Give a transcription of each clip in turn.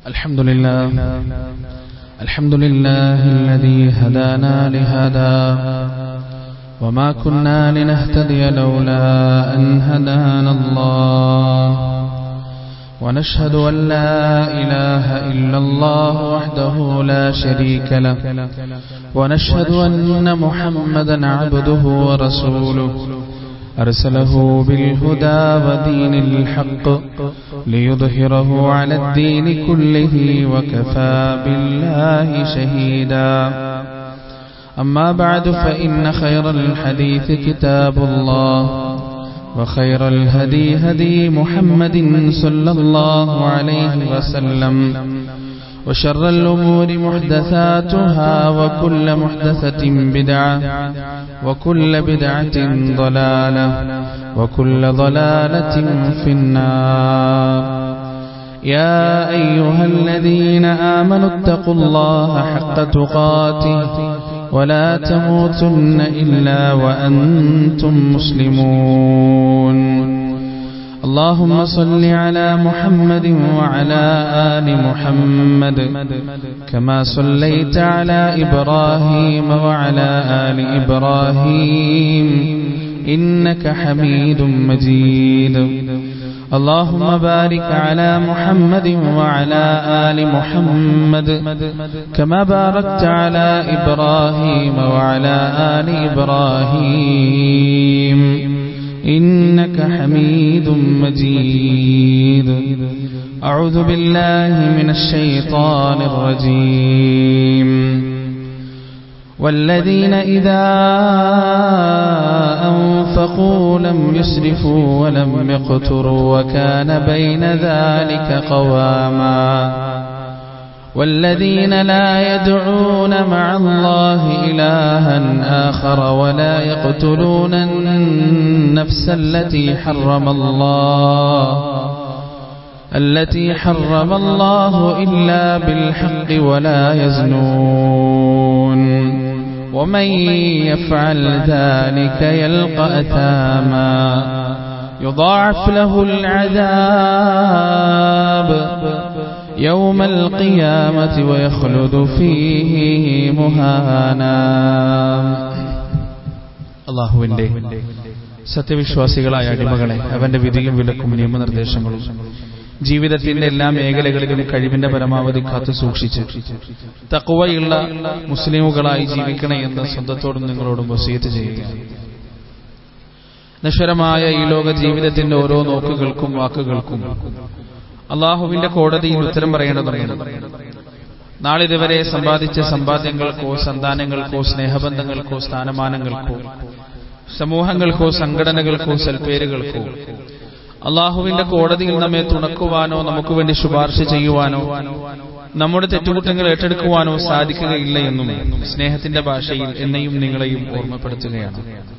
الحمد لله الحمد لله الذي هدانا لهذا وما كنا لنهتدي لولا أن هدانا الله ونشهد أن لا إله إلا الله وحده لا شريك له ونشهد أن محمدا عبده ورسوله أرسله بالهدى ودين الحق ليظهره على الدين كله وكفى بالله شهيدا أما بعد فإن خير الحديث كتاب الله وخير الهدي هدي محمد صلى الله عليه وسلم وشر الأمور محدثاتها وكل محدثة بدعة وكل بدعة ضلالة وكل ضلالة في النار يا أيها الذين آمنوا اتقوا الله حق تقاته ولا تموتن إلا وأنتم مسلمون اللهم صل على محمد وعلى آل محمد كما صليت على إبراهيم وعلى آل إبراهيم إنك حميد مجيد اللهم بارك على محمد وعلى آل محمد كما باركت على إبراهيم وعلى آل إبراهيم إنك حميد مجيد أعوذ بالله من الشيطان الرجيم والذين إذا أنفقوا لم يسرفوا ولم يقتروا وكان بين ذلك قواما والذين لا يدعون مع الله إلها آخر ولا يقتلون النفس التي حرم الله التي حرم الله إلا بالحق ولا يزنون ومن يفعل ذلك يلقى أثاما يضاعف له العذاب يوم القيامة ويخلد فيه مهانا അള്ളാഹുവിന്റെ സത്യവിശ്വാസികളായ അടിമകളെ അവന്റെ വിധിയും വിലക്കും നിയമനിർദ്ദേശങ്ങളും ജീവിതത്തിന്റെ എല്ലാ മേഖലകളിലും കഴിവിന്റെ പരമാവധി കാത്തു സൂക്ഷിച്ച് തക്കുവയുള്ള മുസ്ലിമുകളായി ജീവിക്കണേ എന്ന് സ്വന്തത്തോടും നിങ്ങളോടും വസീത്ത് ചെയ്യുക നശ്വരമായ ഈ ലോക ജീവിതത്തിന്റെ ഓരോ നോക്കുകൾക്കും വാക്കുകൾക്കും അള്ളാഹുവിന്റെ കോടതിയിൽ ഉത്തരം പറയേണ്ടതുണ്ട് നാളിതുവരെ സമ്പാദിച്ച സമ്പാദ്യങ്ങൾക്കോ സന്താനങ്ങൾക്കോ സ്നേഹബന്ധങ്ങൾക്കോ സ്ഥാനമാനങ്ങൾക്കോ സമൂഹങ്ങൾക്കോ സംഘടനകൾക്കോ സൽപ്പേരുകൾക്കോ അള്ളാഹുവിന്റെ കോടതിയിൽ നമ്മെ തുണക്കുവാനോ നമുക്ക് വേണ്ടി ശുപാർശ ചെയ്യുവാനോ നമ്മുടെ തെറ്റുകുറ്റങ്ങൾ ഏറ്റെടുക്കുവാനോ സാധിക്കുകയില്ല എന്നും സ്നേഹത്തിന്റെ ഭാഷയിൽ എന്നെയും നിങ്ങളെയും ഓർമ്മപ്പെടുത്തുകയാണ്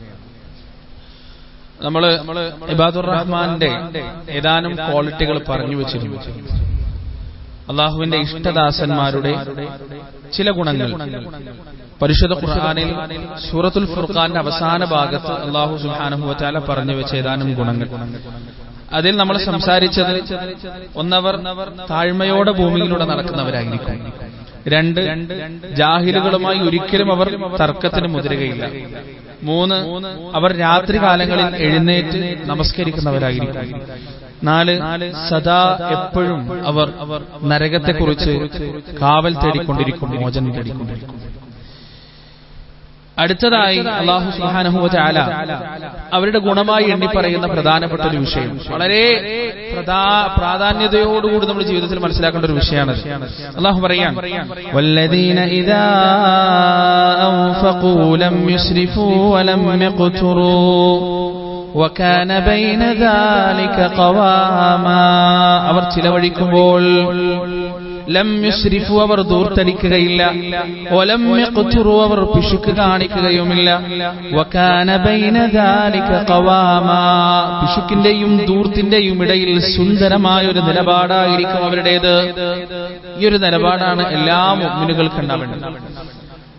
നമ്മള് ഇബാദുർ റഹ്മാന്റെ ഏതാനും ക്വാളിറ്റികൾ പറഞ്ഞു വെച്ചിരുന്നു അള്ളാഹുവിന്റെ ഇഷ്ടദാസന്മാരുടെ ചില ഗുണങ്ങൾ പരിശുദ്ധ ഖുർആാനിൽ സൂറത്തുൽ ഫുർഖാന്റെ അവസാന ഭാഗത്ത് അള്ളാഹു സുഹാനുഭവത്താല പറഞ്ഞു വെച്ച ഏതാനും ഗുണങ്ങൾ അതിൽ നമ്മൾ സംസാരിച്ചത് ഒന്നവർ താഴ്മയോടെ ഭൂമിയിലൂടെ നടക്കുന്നവരായിരിക്കും രണ്ട് ജാഹിലുകളുമായി ഒരിക്കലും അവർ തർക്കത്തിന് മുതിരുകയില്ല മൂന്ന് അവർ രാത്രി കാലങ്ങളിൽ എഴുന്നേറ്റ് നമസ്കരിക്കുന്നവരായിരിക്കും നാല് സദാ എപ്പോഴും അവർ നരകത്തെക്കുറിച്ച് കാവൽ തേടിക്കൊണ്ടിരിക്കും മോചനം തേടിക്കൊണ്ടിരിക്കും അടുത്തതായി അള്ളാഹു സുഹാനഹുല അവരുടെ ഗുണമായി എണ്ണി പറയുന്ന പ്രധാനപ്പെട്ട ഒരു വിഷയം വളരെ പ്രാധാന്യതയോടുകൂടി നമ്മുടെ ജീവിതത്തിൽ മനസ്സിലാക്കേണ്ട ഒരു വിഷയമാണ് അള്ളാഹു പറയാൻ والذين إذا أنفقوا لم يسرفوا ولم يقتروا وكان بين ذلك قواما അവർ ചിലവഴിക്കുമ്പോൾ ലം യുസ്രിഫു അവർ ദൂർത്തടിക്കുകയില്ല ഒലം യഖ്തുറു അവർ പിശുക്ക് കാണിക്കുകയുമില്ല വകാന ബൈന ദാലിക ഖവാമാ പിശുക്കിന്റെയും ദൂർത്തിന്റെയും ഇടയിൽ സുന്ദരമായ ഒരു നിലപാടായിരിക്കും അവരുടേത് ഈ ഒരു നിലപാടാണ് എല്ലാ മുഅ്മിനുകൾക്കും ഉണ്ടാവേണ്ടത്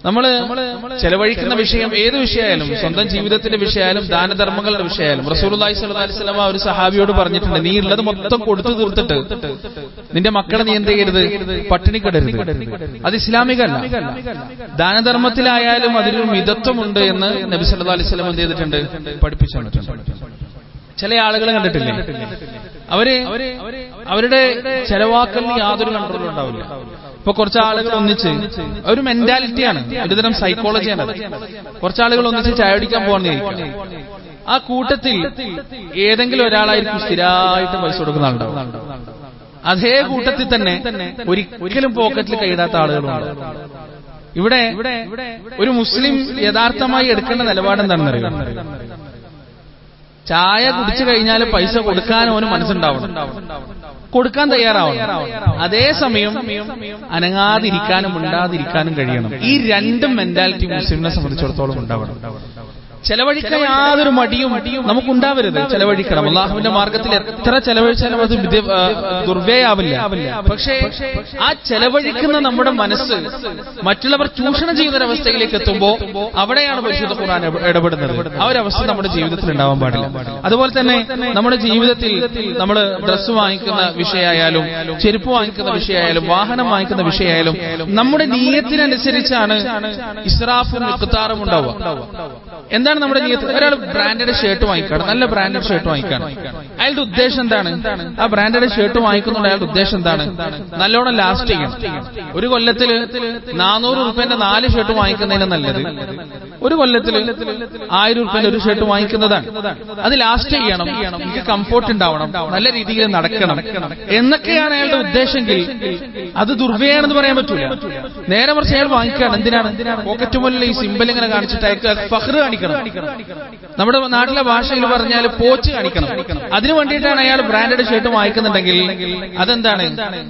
നമ്മള് ചെലവഴിക്കുന്ന വിഷയം ഏത് വിഷയമായാലും സ്വന്തം ജീവിതത്തിന്റെ വിഷയമായാലും ദാനധർമ്മങ്ങളുടെ വിഷയമായാലും റസൂലുള്ളാഹി സ്വല്ലല്ലാഹി അലൈഹി വസല്ലമ ഒരു സഹാബിയോട് പറഞ്ഞിട്ടുണ്ട് നീ ഉള്ളത് മൊത്തം കൊടുത്തു തീർത്തിട്ട് നിന്റെ മക്കളെ നീ എന്ത് ചെയ്യരുത് പട്ടിണി കിടരുത് അത് ഇസ്ലാമികല്ല ദാനധർമ്മത്തിലായാലും അതിലൊരു മിതത്വമുണ്ട് എന്ന് നബി സല്ലല്ലാഹി അലൈഹി വസല്ലം എന്ത് ചെയ്തിട്ടുണ്ട് പഠിപ്പിച്ചു തന്നിട്ടുണ്ട് ചില ആളുകളെ കണ്ടിട്ടില്ലേ അവര് അവരുടെ ചെലവാക്കലിന് യാതൊരു കൺട്രോളും ഉണ്ടാവില്ല ഇപ്പൊ കുറച്ച് ആളുകൾ ഒന്നിച്ച് ഒരു മെന്റാലിറ്റിയാണ് ഒരുതരം സൈക്കോളജിയാണ് അത്. കുറച്ച് ആളുകൾ ഒന്നിച്ച് ചായ കുടിക്കാൻ പോകുന്നതായിരിക്കും ആ കൂട്ടത്തിൽ ഏതെങ്കിലും ഒരാളായിരിക്കും സ്ഥിരമായിട്ട് പൈസ കൊടുക്കുന്ന ആളുണ്ടാവും അതേ കൂട്ടത്തിൽ തന്നെ ഒരിക്കലും പോക്കറ്റിൽ കൈയിടാത്ത ആളുകളുണ്ട് ഇവിടെ ഒരു മുസ്ലിം യഥാർത്ഥമായി എടുക്കേണ്ട നിലപാട് എന്താണെന്നറിയോ ചായ കുടിച്ചു കഴിഞ്ഞാൽ പൈസ കൊടുക്കാൻ അവന് മനസ്സുണ്ടാവണം കൊടുക്കാൻ തയ്യാറാവണം അതേസമയം അനങ്ങാതിരിക്കാനും ഉണ്ടാതിരിക്കാനും കഴിയണം ഈ രണ്ടും മെന്റാലിറ്റി മുസ്ലിമിനെ സംബന്ധിച്ചിടത്തോളം ഉണ്ടാവണം ചെലവഴിക്കാൻ യാതൊരു മടിയും നമുക്കുണ്ടാവരുത് ചെലവഴിക്കണം അള്ളാഹുവിന്റെ മാർഗത്തിൽ എത്ര ചെലവഴിച്ചാലും അത് വിദ്യ- ആ, ദുർവ്യയാവില്ല പക്ഷേ ആ ചെലവഴിക്കുന്ന നമ്മുടെ മനസ്സ് മറ്റുള്ളവർ ചൂഷണം ചെയ്യുന്ന ഒരവസ്ഥയിലേക്ക് എത്തുമ്പോ അവിടെയാണ് പരിശുദ്ധ ഖുർആൻ ഇട- ഇടപെടുന്നത് ആ ഒരു അവസ്ഥ നമ്മുടെ ജീവിതത്തിൽ ഉണ്ടാവാൻ പാടില്ല അതുപോലെ തന്നെ നമ്മുടെ ജീവിതത്തിൽ നമ്മൾ ഡ്രസ്സ് വാങ്ങിക്കുന്ന വിഷയമായാലും ചെരുപ്പ് വാങ്ങിക്കുന്ന വിഷയമായാലും വാഹനം വാങ്ങിക്കുന്ന വിഷയമായാലും നമ്മുടെ നീയത്തിനനുസരിച്ചാണ് ഇസ്രാഫും ഇഖ്താറും ഉണ്ടാവുക എന്താണ് നമ്മുടെ നീയത്ത് ഒരാൾ ബ്രാൻഡഡ് ഷർട്ട് വാങ്ങിക്കാണ് നല്ല ബ്രാൻഡഡ് ഷർട്ട് വാങ്ങിക്കാണ് അയാളുടെ ഉദ്ദേശം എന്താണ് ആ ബ്രാൻഡഡ് ഷർട്ട് വാങ്ങിക്കുന്നുണ്ട് അയാളുടെ ഉദ്ദേശം എന്താണ് നല്ലോണം ലാസ്റ്റ് ചെയ്യണം ഒരു കൊല്ലത്തില് നാനൂറ് റുപ്യന്റെ നാല് ഷർട്ട് വാങ്ങിക്കുന്നതിന് നല്ലത് ഒരു കൊല്ലത്തില് ആയിരം റുപ്യന്റെ ഒരു ഷർട്ട് വാങ്ങിക്കുന്നതാണ് അത് ലാസ്റ്റ് ചെയ്യണം എനിക്ക് കംഫോർട്ട് ഉണ്ടാവണം നല്ല രീതിയിൽ നടക്കണം എന്നൊക്കെയാണ് അയാളുടെ ഉദ്ദേശമെങ്കിൽ അത് ദുർവ്യയാണെന്ന് പറയാൻ പറ്റൂല നേരെ മറിച്ച് അയാൾ വാങ്ങിക്കാണ് എന്തിനാണ് പോക്കറ്റ് മുന്നിൽ ഈ സിമ്പിൾ ഇങ്ങനെ കാണിച്ചിട്ട് അയാൾക്ക് ഫഹ്റ് കാണിക്കണം നമ്മുടെ നാട്ടിലെ ഭാഷയിൽ പറഞ്ഞാൽ പോച്ച് കാണിക്കണം അതിനു വേണ്ടിയിട്ടാണ് അയാൾ ബ്രാൻഡഡ് ഷർട്ട് വാങ്ങിക്കുന്നുണ്ടെങ്കിൽ അതെന്താണ്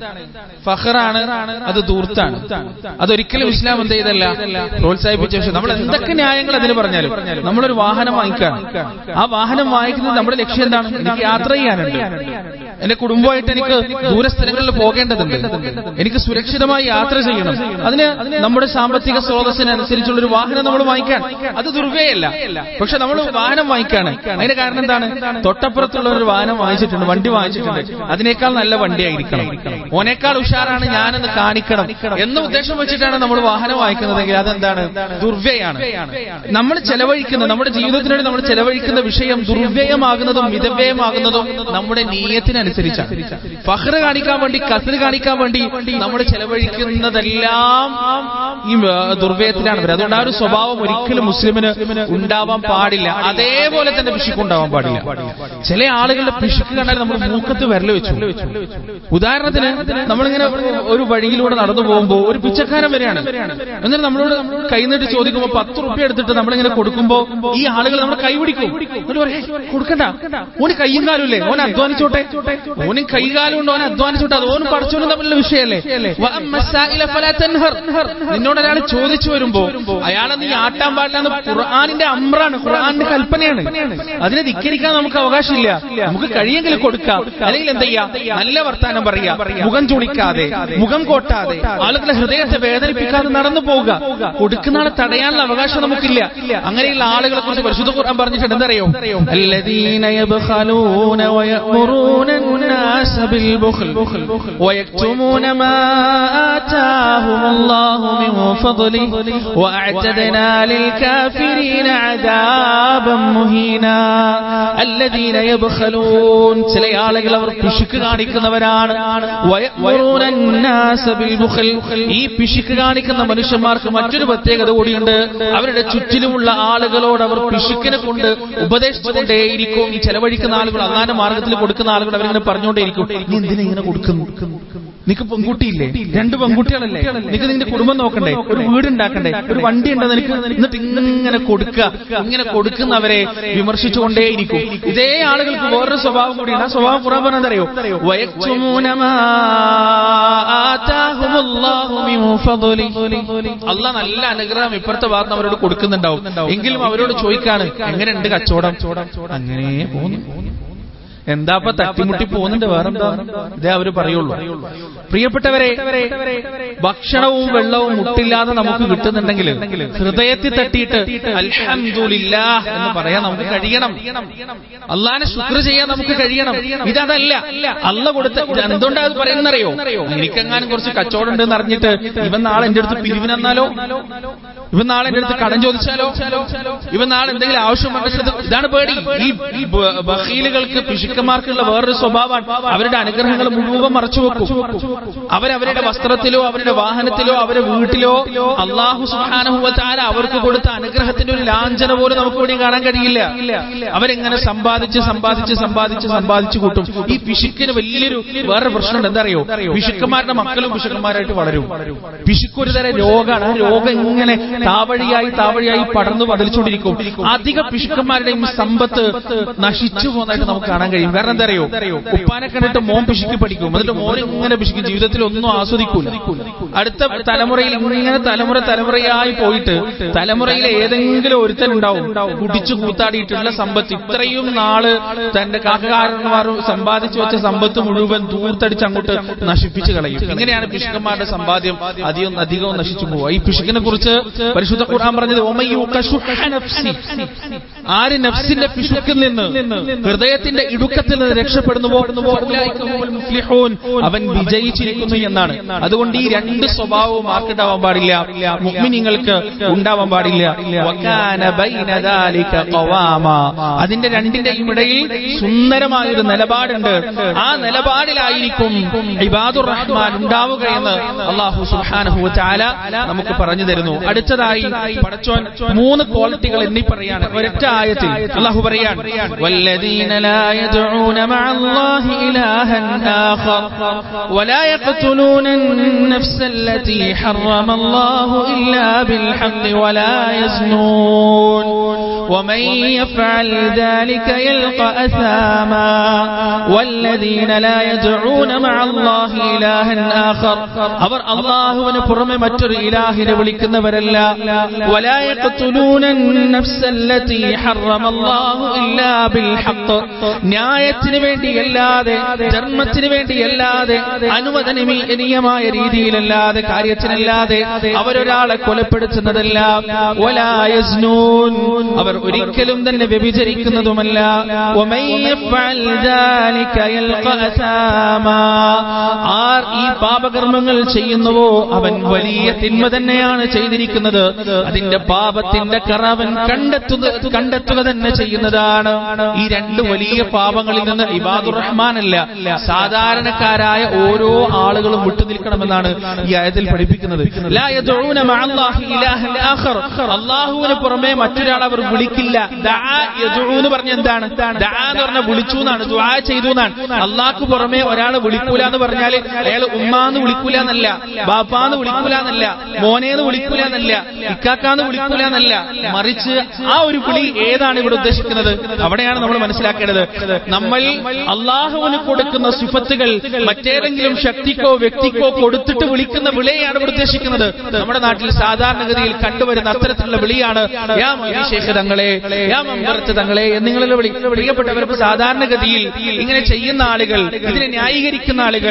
ഫഹറാണ് അത് ദൂർത്താണ് അതൊരിക്കലും ഇസ്ലാം എന്ത് ചെയ്തല്ല പ്രോത്സാഹിപ്പിച്ച വിഷയം നമ്മൾ എന്തൊക്കെ ന്യായങ്ങൾ അതിന് പറഞ്ഞാലും നമ്മളൊരു വാഹനം വാങ്ങിക്കാണ് ആ വാഹനം വാങ്ങിക്കുന്നത് നമ്മുടെ ലക്ഷ്യം എന്താണ് എനിക്ക് യാത്ര ചെയ്യാനുണ്ട് എന്റെ കുടുംബമായിട്ട് എനിക്ക് ദൂരസ്ഥലങ്ങളിൽ പോകേണ്ടതുണ്ട് എനിക്ക് സുരക്ഷിതമായി യാത്ര ചെയ്യണം അതിന് നമ്മുടെ സാമ്പത്തിക സ്രോതസ്സിനനുസരിച്ചുള്ള ഒരു വാഹനം നമ്മൾ വാങ്ങിക്കാൻ അത് ദുർവ്യയല്ല പക്ഷെ നമ്മൾ വാഹനം വാങ്ങിക്കാണ് അതിന്റെ കാരണം എന്താണ് തൊട്ടപ്പുറത്തുള്ള ഒരു വാഹനം വാങ്ങിച്ചിട്ടുണ്ട് വണ്ടി വാങ്ങിച്ചിട്ടുണ്ട് അതിനേക്കാൾ നല്ല വണ്ടിയായിരിക്കണം ഓനേക്കാൾ ഉഷാറാണ് ഞാനെന്ന് കാണിക്കണം എന്ന ഉദ്ദേശം വെച്ചിട്ടാണ് നമ്മൾ വാഹനം വാങ്ങിക്കുന്നതെങ്കിൽ അതെന്താണ് ദുർവ്യയാണ് നമ്മൾ ചെലവഴിക്കുന്ന നമ്മുടെ ജീവിതത്തിന് വേണ്ടി നമ്മൾ ചെലവഴിക്കുന്ന വിഷയം ദുർവ്യയമാകുന്നതും മിതവ്യയമാകുന്നതും നമ്മുടെ നീയത്തിനനുസരിച്ചാണ് ഫഹ്റ് കാണിക്കാൻ വേണ്ടി കസറ് കാണിക്കാൻ വേണ്ടി നമ്മൾ ചെലവഴിക്കുന്നതെല്ലാം ഈ ആ, ദുർവ്യയത്തിലാണ് വരുന്നത് അതുകൊണ്ട് ആ ഒരു സ്വഭാവം ഒരിക്കലും മുസ്ലിമിന് ഉണ്ടാവാൻ പാടില്ല അതേപോലെ തന്നെ പിശുക്ക് ഉണ്ടാവാൻ പാടില്ല ചില ആളുകളുടെ പിശുക്ക് കണ്ടാൽ നമ്മൾ മൂക്കത്ത് വിരൽ വെച്ചു ഉദാഹരണത്തിന് നമ്മളിങ്ങനെ ഒരു വഴിയിലൂടെ നടന്നു പോകുമ്പോൾ ഒരു പിച്ചക്കാരൻ വരെയാണ് എന്നിട്ട് നമ്മളോട് കൈ നീട്ടി ചോദിക്കുമ്പോൾ പത്ത് റുപ്യ എടുത്തിട്ട് നമ്മളിങ്ങനെ കൊടുക്കുമ്പോൾ ഈ ആളുകൾ നമ്മുടെ കൈ പിടിക്കും എന്നിട്ട് പറയും "ഹേയ്, കൊടുക്കണ്ട ഓന് കയ്യും കാലും ഇല്ലേ ഓൻ അധ്വാനിച്ചോട്ടെ ഓനും കൈകാലും ഉണ്ട് ഓൻ അധ്വാനിച്ചോട്ടെ അത് ഓനും പഠിച്ചോനും തമ്മിലുള്ള വിഷയമല്ലേ വഅമ്മ സായില ഫലാ തൻഹർ. നിന്നോട് ഒരാൾ ചോദിച്ചു വരുമ്പോ അയാളെ നീ ആട്ടാൻ പാടില്ല എന്ന് ഖുർആാനിന്റെ അമ്രാണ് ഖുർആാനിന്റെ കൽപ്പനയാണ് അതിനെ ധിക്കരിക്കാൻ നമുക്ക് അവകാശമില്ല നമുക്ക് കഴിയെങ്കിൽ കൊടുക്കാം അല്ലെങ്കിൽ എന്ത് ചെയ്യാം നല്ല വർത്താനം പറയാ മുഖം ചുളിക്കാതെ മുഖം കോട്ടാതെ ആളുകളുടെ ഹൃദയത്തെ വേദനിപ്പിക്കാതെ നടന്നു പോവുക കൊടുക്കുന്ന ആളെ തടയാനുള്ള അവകാശം നമുക്കില്ല അങ്ങനെയുള്ള ആളുകളെ കുറിച്ച് പരിശുദ്ധ ഖുർആൻ പറഞ്ഞിട്ടുണ്ട് എന്തറിയോ الذين يبخلون ويأمرون الناس بالبخل ويكتمون ما آتاهم الله من فضله وأعتدنا للكافرين عذابا مهينا الذين يبخلون ചില ആളുകൾ അവർ പിശുക്ക് കാണിക്കുന്നവരാണ് ويأمرون الناس بالبخل ഈ പിശുക്ക് കാണിക്കുന്ന മനുഷ്യന്മാർക്ക് മറ്റൊരു പ്രത്യേകത കൂടിയുണ്ട് അവരുടെ ചുറ്റിലുമുള്ള ആളുകളോട് അവർ പിശുക്കിനെ കൊണ്ട് ഉപദേശിച്ചുകൊണ്ടേയിരിക്കും ഈ ചെലവഴിക്കുന്ന ആളുകൾ അള്ളാന്റെ മാർഗത്തിൽ കൊടുക്കുന്ന ആളുകൾ അവരിങ്ങനെ പറഞ്ഞുകൊണ്ടേയിരിക്കും നീ എന്തിനാ ഇങ്ങനെ കൊടുക്കുന്നു നിനക്ക് പെൺകുട്ടിയില്ലേ രണ്ട് പെൺകുട്ടികളല്ലേ നിനക്ക് നിന്റെ കുടുംബം നോക്കണ്ടേ ഒരു വീട് ഉണ്ടാക്കണ്ടേ ഒരു വണ്ടി ഉണ്ടോ നിനക്ക് എന്നിട്ട് ഇങ്ങനെ കൊടുക്കുക ഇങ്ങനെ കൊടുക്കുന്നവരെ വിമർശിച്ചുകൊണ്ടേയിരിക്കും ഇതേ ആളുകൾക്ക് വേറൊരു സ്വഭാവം കൂടിയാണ് ആ സ്വഭാവം ഖുറാൻ പറഞ്ഞതറിയോ അല്ല നല്ല അനുഗ്രഹം ഇപ്പുറത്തെ ഭാഗത്ത് അവരോട് കൊടുക്കുന്നുണ്ടാവും എങ്കിലും അവരോട് ചോദിക്കാണ് എങ്ങനെയുണ്ട് കച്ചവടം അങ്ങനെ പോകുന്നു എന്താപ്പ തട്ടിമുട്ടി പോകുന്നുണ്ട് വേറെന്താ ഇതേ അവര് പറയുള്ളൂ പ്രിയപ്പെട്ടവരെ ഭക്ഷണവും വെള്ളവും മുട്ടില്ലാതെ നമുക്ക് കിട്ടുന്നുണ്ടെങ്കിൽ ഹൃദയത്തിൽ തട്ടിയിട്ട് അൽഹംദുലില്ലാ എന്ന് പറയാൻ നമുക്ക് കഴിയണം അള്ളാനെ ശുക്ർ ചെയ്യാൻ നമുക്ക് കഴിയണം ഇതല്ല അല്ല കൊടുത്ത ഇത് എന്തുകൊണ്ടാ അത് പറയുന്നറിയോ എനിക്കെങ്ങാനും കുറച്ച് കച്ചവടം ഉണ്ടെന്ന് അറിഞ്ഞിട്ട് ഇവൻ നാളെ എന്റെ അടുത്ത് പിരിവിനെന്നാലോ ഇവൻ നാളെ എന്റെ അടുത്ത് കടം ചോദിച്ചാലോ ഇവൻ നാളെ എന്തെങ്കിലും ആവശ്യം വന്നിട്ട് ഇതാണ് പേടി ഈ ഈ ബ- ബഖീലുകൾക്ക് പിശുക്കന്മാർക്കുള്ള വേറൊരു സ്വഭാവമാണ് അവരുടെ അനുഗ്രഹങ്ങൾ മുഴുവൻ മറച്ചു വെക്കും അവരവരുടെ വസ്ത്രത്തിലോ അവരുടെ വാഹനത്തിലോ അവരുടെ വീട്ടിലോ അള്ളാഹു സുഹാനഹുവത്താര അവർക്ക് കൊടുത്ത അനുഗ്രഹത്തിന്റെ ഒരു ലാഞ്ചന പോലും നമുക്ക് ഇവിടെ കാണാൻ കഴിയില്ല അവരെങ്ങനെ സമ്പാദിച്ച് സമ്പാദിച്ച് സമ്പാദിച്ച് സമ്പാദിച്ചു കൂട്ടും ഈ പിശുക്കിന് വലിയൊരു വേറെ പ്രശ്നമുണ്ട് എന്താ അറിയോ പിശുക്കന്മാരുടെ മക്കളും പിശുക്കന്മാരായിട്ട് വളരും പിശുക്ക് ഒരു തരം രോഗമാണ് ആ രോഗം ഇങ്ങനെ താവഴിയായി താവഴിയായി പടർന്നു പതലിച്ചുകൊണ്ടിരിക്കും അധിക പിശുക്കന്മാരുടെയും സമ്പത്ത് നശിച്ചു പോകുന്നതായിട്ട് നമുക്ക് കാണാൻ കഴിയും കാരണം എന്താ അറിയോ ഉപ്പാനെ കണ്ടിട്ട് മോൻ പിശുക്കി പഠിക്കും എന്നിട്ട് മോൻ ഇങ്ങനെ പിശുക്കും ജീവിതത്തിൽ ഒന്നും ആസ്വദിക്കൂല അടുത്ത തലമുറയിൽ ഇങ്ങനെ തലമുറ തലമുറയായി പോയിട്ട് തലമുറയിൽ ഏതെങ്കിലും ഒരുത്തൻ ഉണ്ടാവും കുടിച്ചു കൂത്താടിയിട്ടുള്ള സമ്പത്ത് ഇത്രയും നാള് തന്റെ കാക്കകാരന്മാർ സമ്പാദിച്ചു വെച്ച സമ്പത്ത് മുഴുവൻ ദൂർത്തടിച്ച് അങ്ങോട്ട് നശിപ്പിച്ചു കളയും ഇങ്ങനെയാണ് പിശുക്കന്മാരുടെ സമ്പാദ്യം അധികം അധികവും നശിച്ചു പോവുക ഈ പിശുക്കിനെ കുറിച്ച് പരിശുദ്ധ ഖുർആൻ പറഞ്ഞത് "ഒമയ്യൂക ശുഹ്ഹ നഫ്സി." ആര് നഫ്സിന്റെ പിശുക്കിൽ നിന്ന് ഹൃദയത്തിന്റെ ഇടുക്കത്തിൽ നിന്ന് രക്ഷപ്പെടുന്നുവോ ഫൗലൈക ഹുമുൽ മുഫ്ലിഹൂൻ. അവൻ വിജയിച്ചിരിക്കുന്നു എന്നാണ് അതുകൊണ്ട് ഈ രണ്ട് സ്വഭാവവും ആർക്കുണ്ടാവാൻ പാടില്ല മുഅ്മിനീങ്ങൾക്ക് ഉണ്ടാവാൻ പാടില്ല വകാന ബൈന ദാലിക ഖവാമാ. അതിന്റെ രണ്ടിന്റെയും ഇടയിൽ സുന്ദരമായ ഒരു നിലപാടുണ്ട് ആ നിലപാടിലായിരിക്കും ഇബാദുർ റഹ്മാൻ ഉണ്ടാവുക എന്ന് അള്ളാഹു സുബ്ഹാനഹു വതആല നമുക്ക് പറഞ്ഞു തരുന്നു അടുത്തതായി പടച്ചോൻ മൂന്ന് ക്വാളിറ്റികൾ എണ്ണി പറയാണ് ഒരൊറ്റ ആയത്തിൽ അള്ളാഹു പറയാണ് വല്ലദീന ലാ യദ്ഊന മഅല്ലാഹി ഇലാഹൻ ആഖർ ولا يقتلون النفس التي حرم الله إلا بالحق ولا يزنون ومن يفعل ذلك يلقى أثاما والذين لا يدعون مع الله إلها آخر അവർ അള്ളാഹുവിന് പുറമെ മറ്റൊരു ഇലാഹിനെ വിളിക്കുന്നവരല്ല ولا يقتلون النفس التي حرم الله إلا بالحق ന്യായത്തിന് വേണ്ടിയല്ലാതെ ധർമ്മത്തിന് വേണ്ടിയല്ലാതെ അനുവദനീയമായ രീതിയിലല്ലാതെ കാര്യത്തിനല്ലാതെ അവരൊരാളെ കൊലപ്പെടുത്തുന്നതല്ല ولا يزنون അവർ ഒരിക്കലും തന്നെ വ്യഭിചരിക്കുന്നതുമല്ല ومن يفعل ذلك يلقى أثاما ആർ ഈ പാപകർമ്മങ്ങൾ ചെയ്യുന്നുവോ അവൻ വലിയ തിന്മ തന്നെയാണ് ചെയ്തിരിക്കുന്നത് അതിന്റെ പാപത്തിന്റെ കറവൻ കണ്ടെത്തുക കണ്ടെത്തുക തന്നെ ചെയ്യുന്നതാണ് ഈ രണ്ട് വലിയ പാപങ്ങളിൽ നിന്ന് ഇബാദുർ റഹ്മാൻ അല്ല സാധാരണക്കാരായ ഓരോ ആളുകളും വിട്ടുനിൽക്കണമെന്നാണ് ഈ ആയത്തിൽ പഠിപ്പിക്കുന്നത് ലാ യദ്ഊന മഅല്ലാഹി ഇലാഹൻ ആഖർ അല്ലാഹുവിന് പുറമെ മറ്റൊരാൾ അവർ വിളിക്കില്ല ദആ യദ്ഊ എന്ന് പറഞ്ഞ എന്താണ് ദആ എന്ന് പറഞ്ഞ വിളിച്ചു എന്നാണ് ദുആ ചെയ്തു എന്നാണ് അള്ളാഹ്ക്ക് പുറമെ ഒരാളെ വിളിക്കൂല എന്ന് പറഞ്ഞാൽ അയാൾ ഉമ്മാന്ന് വിളിക്കൂല എന്നല്ല ബാപ്പാന്ന് വിളിക്കൂല എന്നല്ല മോനേന്ന് വിളിക്കൂല എന്നല്ല ഇക്കാക്കാന്ന് വിളിക്കൂല എന്നല്ല മറിച്ച് ആ ഒരു വിളി ഏതാണ് ഇവിടെ ഉദ്ദേശിക്കുന്നത് അവിടെയാണ് നമ്മൾ മനസ്സിലാക്കേണ്ടത് നമ്മൾ അള്ളാഹുവിന് കൊടുക്കുന്ന സിഫത്തുകൾ മറ്റേതെങ്കിലും ശക്തിക്കോ വ്യക്തിക്കോ കൊടുത്തിട്ട് വിളിക്കുന്ന വിളിയാണ് ഇവിടെ ഉദ്ദേശിക്കുന്നത് നമ്മുടെ നാട്ടിൽ സാധാരണഗതിയിൽ കണ്ടുവരുന്ന അത്തരത്തിലുള്ള വിളിയാണ് യാ മൗലവി ശേഖ് തങ്ങളെ യാ മമ്പറത്ത് തങ്ങളെ എന്നിങ്ങനെയുള്ള വിളി പ്രിയപ്പെട്ടവർക്ക് സാധാരണഗതിയിൽ ഇങ്ങനെ ചെയ്യുന്ന ആളുകൾ ഇതിനെ ന്യായീകരിക്കുന്ന ആളുകൾ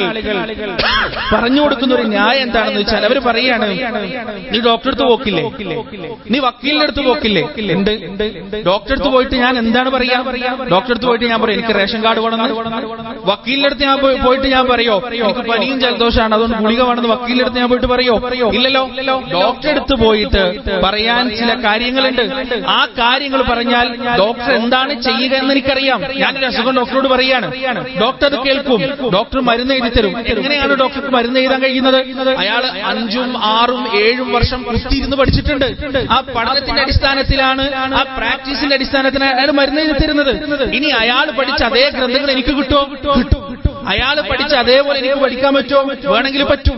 പറഞ്ഞു കൊടുക്കുന്ന ഒരു ന്യായം എന്താണെന്ന് വെച്ചാൽ അവർ പറയാണ് നീ ഡോക്ടറെ അടുത്ത് പോക്കില്ലേ നീ വക്കീലിന്റെ അടുത്ത് പോക്കില്ലേ ഉണ്ട് ഡോക്ടറെ അടുത്ത് പോയിട്ട് ഞാൻ എന്താണ് പറയാ ഡോക്ടറെ അടുത്ത് പോയിട്ട് ഞാൻ പറയും എനിക്ക് റേഷൻ കാർഡ് വേണമെന്ന് വക്കീലിന്റെ അടുത്ത് ഞാൻ പോയി- പോയിട്ട് ഞാൻ പറയോ എനിക്ക് പനിയും ജലദോഷമാണ് അതുകൊണ്ട് ഗുളിക വേണമെന്ന് വക്കീലിന്റെ അടുത്ത് ഞാൻ പോയിട്ട് പറയോ ഇല്ലല്ലോ ഡോക്ടറെ അടുത്ത് പോയിട്ട് പറയാൻ ചില കാര്യങ്ങളുണ്ട് ആ കാര്യങ്ങൾ പറഞ്ഞാൽ ഡോക്ടർ എന്താണ് ചെയ്യുക എന്ന് എനിക്കറിയാം ഞാനൊരു അസുഖം ഡോക്ടറോട് പറയാണ് ഡോക്ടർ അത് കേൾക്കും ഡോക്ടർ മരുന്ന് എഴുതി തരും എങ്ങനെയാണ് ഡോക്ടർക്ക് മരുന്ന് എഴുതാൻ കഴിയുന്നത് അയാൾ അഞ്ചും ആറും ഏഴും വർഷം കുത്തിയിരുന്ന് പഠിച്ചിട്ടുണ്ട് ആ പഠനത്തിന്റെ അടിസ്ഥാനത്തിലാണ് ആ പ്രാക്ടീസിന്റെ അടിസ്ഥാനത്തിലാണ് അയാൾ മരുന്ന് എഴുതി തരുന്നത് ഇനി അയാൾ പഠിച്ച അതേ ഗ്രന്ഥങ്ങൾ എനിക്ക് കിട്ടുമോ കിട്ടും അയാൾ പഠിച്ച അതേപോലെ എനിക്ക് പഠിക്കാൻ പറ്റുമോ വേണമെങ്കിൽ പറ്റും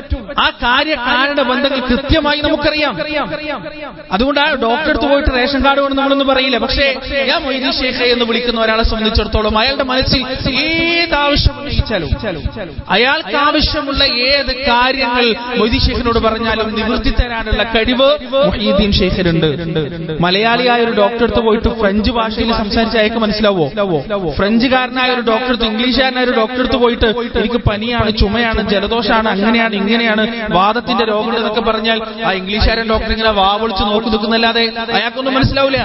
ആ കാര്യകാരണ ബന്ധങ്ങൾ കൃത്യമായി നമുക്കറിയാം അതുകൊണ്ട് ആ ഡോക്ടറെ അടുത്ത് പോയിട്ട് റേഷൻ കാർഡ് കൊണ്ട് നമ്മളൊന്നും പറയില്ല പക്ഷേ ഞാൻ മൊയ്തീൻ ഷേഖ് എന്ന് വിളിക്കുന്ന ഒരാളെ സംബന്ധിച്ചിടത്തോളം അയാളുടെ മനസ്സിൽ ഏത് ആവശ്യം ഉന്നയിച്ചാലും അയാൾക്ക് ആവശ്യമുള്ള ഏത് കാര്യങ്ങൾ മൊയ്തീൻ ഷേഖിനോട് പറഞ്ഞാലും നിവൃത്തി തരാനുള്ള കഴിവ് മൊഹീദ്ദീൻ ഷേഖിനുണ്ട് മലയാളിയായ ഒരു ഡോക്ടറെ അടുത്ത് പോയിട്ട് ഫ്രഞ്ച് ഭാഷയിൽ സംസാരിച്ച അയാൾക്ക് മനസ്സിലാവോ ഫ്രഞ്ചുകാരനായ ഒരു ഡോക്ടർ അടുത്ത് ഇംഗ്ലീഷുകാരനായ ഒരു ഡോക്ടർ അടുത്ത് പോയിട്ട് എനിക്ക് പനിയാണ് ചുമയാണ് ജലദോഷമാണ് അങ്ങനെയാണ് ഇങ്ങനെയാണ് വാദത്തിന്റെ രോഗം എന്നൊക്കെ പറഞ്ഞാൽ ആ ഇംഗ്ലീഷുകാരൻ ഡോക്ടർ ഇങ്ങനെ വാ വിളിച്ച് നോക്കി നിൽക്കുന്നല്ലാതെ അയാൾക്കൊന്നും മനസ്സിലാവില്ല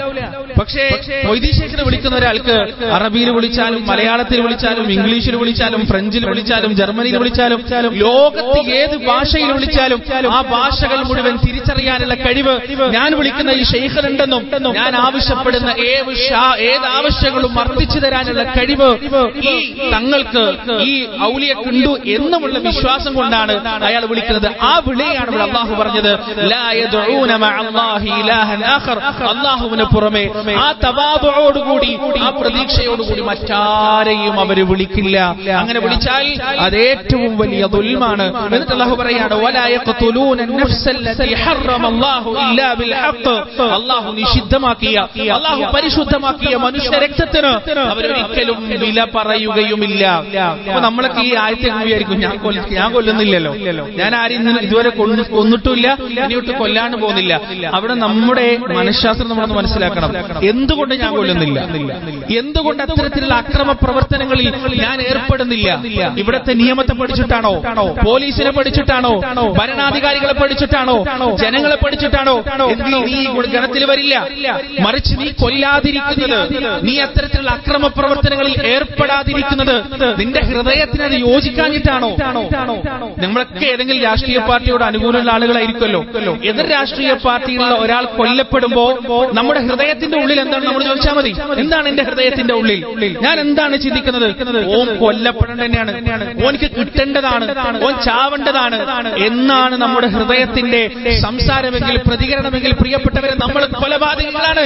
പക്ഷേ മൊയ്തീൻ ഷേഖിനെ വിളിക്കുന്ന ഒരാൾക്ക് അറബിയിൽ വിളിച്ചാലും മലയാളത്തിൽ വിളിച്ചാലും ഇംഗ്ലീഷിൽ വിളിച്ചാലും ഫ്രഞ്ചിൽ വിളിച്ചാലും ജർമ്മനിയിൽ വിളിച്ചാലും ലോകത്ത് ഏത് ഭാഷയിൽ വിളിച്ചാലും ആ ഭാഷകൾ മുഴുവൻ തിരിച്ചറിയാനുള്ള കഴിവ് ഞാൻ വിളിക്കുന്ന ഈ ഷെയ്ഖനുണ്ടെന്നും ഞാൻ ആവശ്യപ്പെടുന്ന ഏത് ഷാ- ഏത് ആവശ്യങ്ങളും വർദ്ധിച്ചു തരാനുള്ള കഴിവ് ഈ തങ്ങൾക്ക് ഈ ഔലിയക്കുണ്ടു എന്നുമുള്ള വിശ്വാസം കൊണ്ടാണ് അയാൾ വിളിക്കുന്നത് ആ വിളിയാണ് ഇവിടെ അള്ളാഹു പറഞ്ഞത് ലാ യദ്ഊന മഅല്ലാഹി ഇലാഹൻ ആഖർ അള്ളാഹുവിന് പുറമെ ആ തവാബുയോടുകൂടി ആ പ്രതീക്ഷയോടുകൂടി മറ്റാരെയും അവര് വിളിക്കില്ല അങ്ങനെ വിളിച്ചാൽ അത് ഏറ്റവും വലിയ ദുൽമാണ് എന്നിട്ട് അള്ളാഹു പറയാണ് വലാ യഖ്തുലൂന അൻ-നഫ്സല്ലതി ഹറമല്ലാഹു ഇല്ലാ ബിൽ ഹഖ് അള്ളാഹു നിഷിദ്ധമാക്കിയ അള്ളാഹു പരിശുദ്ധമാക്കിയ മനുഷ്യ രക്തത്തിന് അവരൊരിക്കലും വില പറയുകയുമില്ല അപ്പൊ നമ്മളൊക്കെ ഈ ആയത്തെ എങ്ങനെ വിചാരിക്കും ഞാൻ കൊല്ല ഞാൻ കൊല്ലുന്നില്ലല്ലോ ഞാൻ ആരെയും ഇന്ന് ഇതുവരെ കൊന്നു- കൊന്നിട്ടുമില്ല ഇനിയൊട്ട് കൊല്ലാണ്ട് പോകുന്നില്ല അവിടെ നമ്മുടെ മനഃശാസ്ത്രം നമ്മളൊന്ന് മനസ്സിലാക്കണം എന്തുകൊണ്ട് ഞാൻ കൊല്ലുന്നില്ല എന്തുകൊണ്ട് അത്തരത്തിലുള്ള അക്രമ പ്രവർത്തനങ്ങളിൽ ഞാൻ ഏർപ്പെടുന്നില്ല ഇവിടത്തെ നിയമത്തെ പഠിച്ചിട്ടാണോ പോലീസിനെ പഠിച്ചിട്ടാണോ ഭരണാധികാരികളെ പഠിച്ചിട്ടാണോ ജനങ്ങളെ പഠിച്ചിട്ടാണോ എങ്കിൽ നീ ഈ ഗണത്തിൽ വരില്ല മറിച്ച് നീ കൊല്ലാതിരിക്കുന്നത് നീ അത്തരത്തിലുള്ള അക്രമ പ്രവർത്തനങ്ങളിൽ ഏർപ്പെടാതിരിക്കുന്നത് നിന്റെ ഹൃദയത്തിന് അത് യോജിക്കാഞ്ഞിട്ടാണോ നമ്മളൊക്കെ ഏതെങ്കിലും രാഷ്ട്രീയ പാർട്ടിയോട് അനുകൂലമുള്ള ആളുകളായിരിക്കുമല്ലോ എതിർ രാഷ്ട്രീയ പാർട്ടിയിലുള്ള ഒരാൾ കൊല്ലപ്പെടുമ്പോ നമ്മുടെ ഹൃദയത്തിന്റെ ഉള്ളിൽ എന്താണ് നമ്മൾ ചോദിച്ചാൽ മതി എന്താണ് എന്റെ ഹൃദയത്തിന്റെ ഉള്ളിൽ ഞാൻ എന്താണ് ചിന്തിക്കുന്നത് ഓൻ കൊല്ലപ്പെടേണ്ട തന്നെയാണ് ഓനിക്ക് കിട്ടേണ്ടതാണ് ഓൻ ചാവേണ്ടതാണ് എന്നാണ് നമ്മുടെ ഹൃദയത്തിന്റെ സംസാരമെങ്കിൽ പ്രതികരണമെങ്കിൽ പ്രിയപ്പെട്ടവരെ നമ്മൾ കൊലപാതകങ്ങളാണ്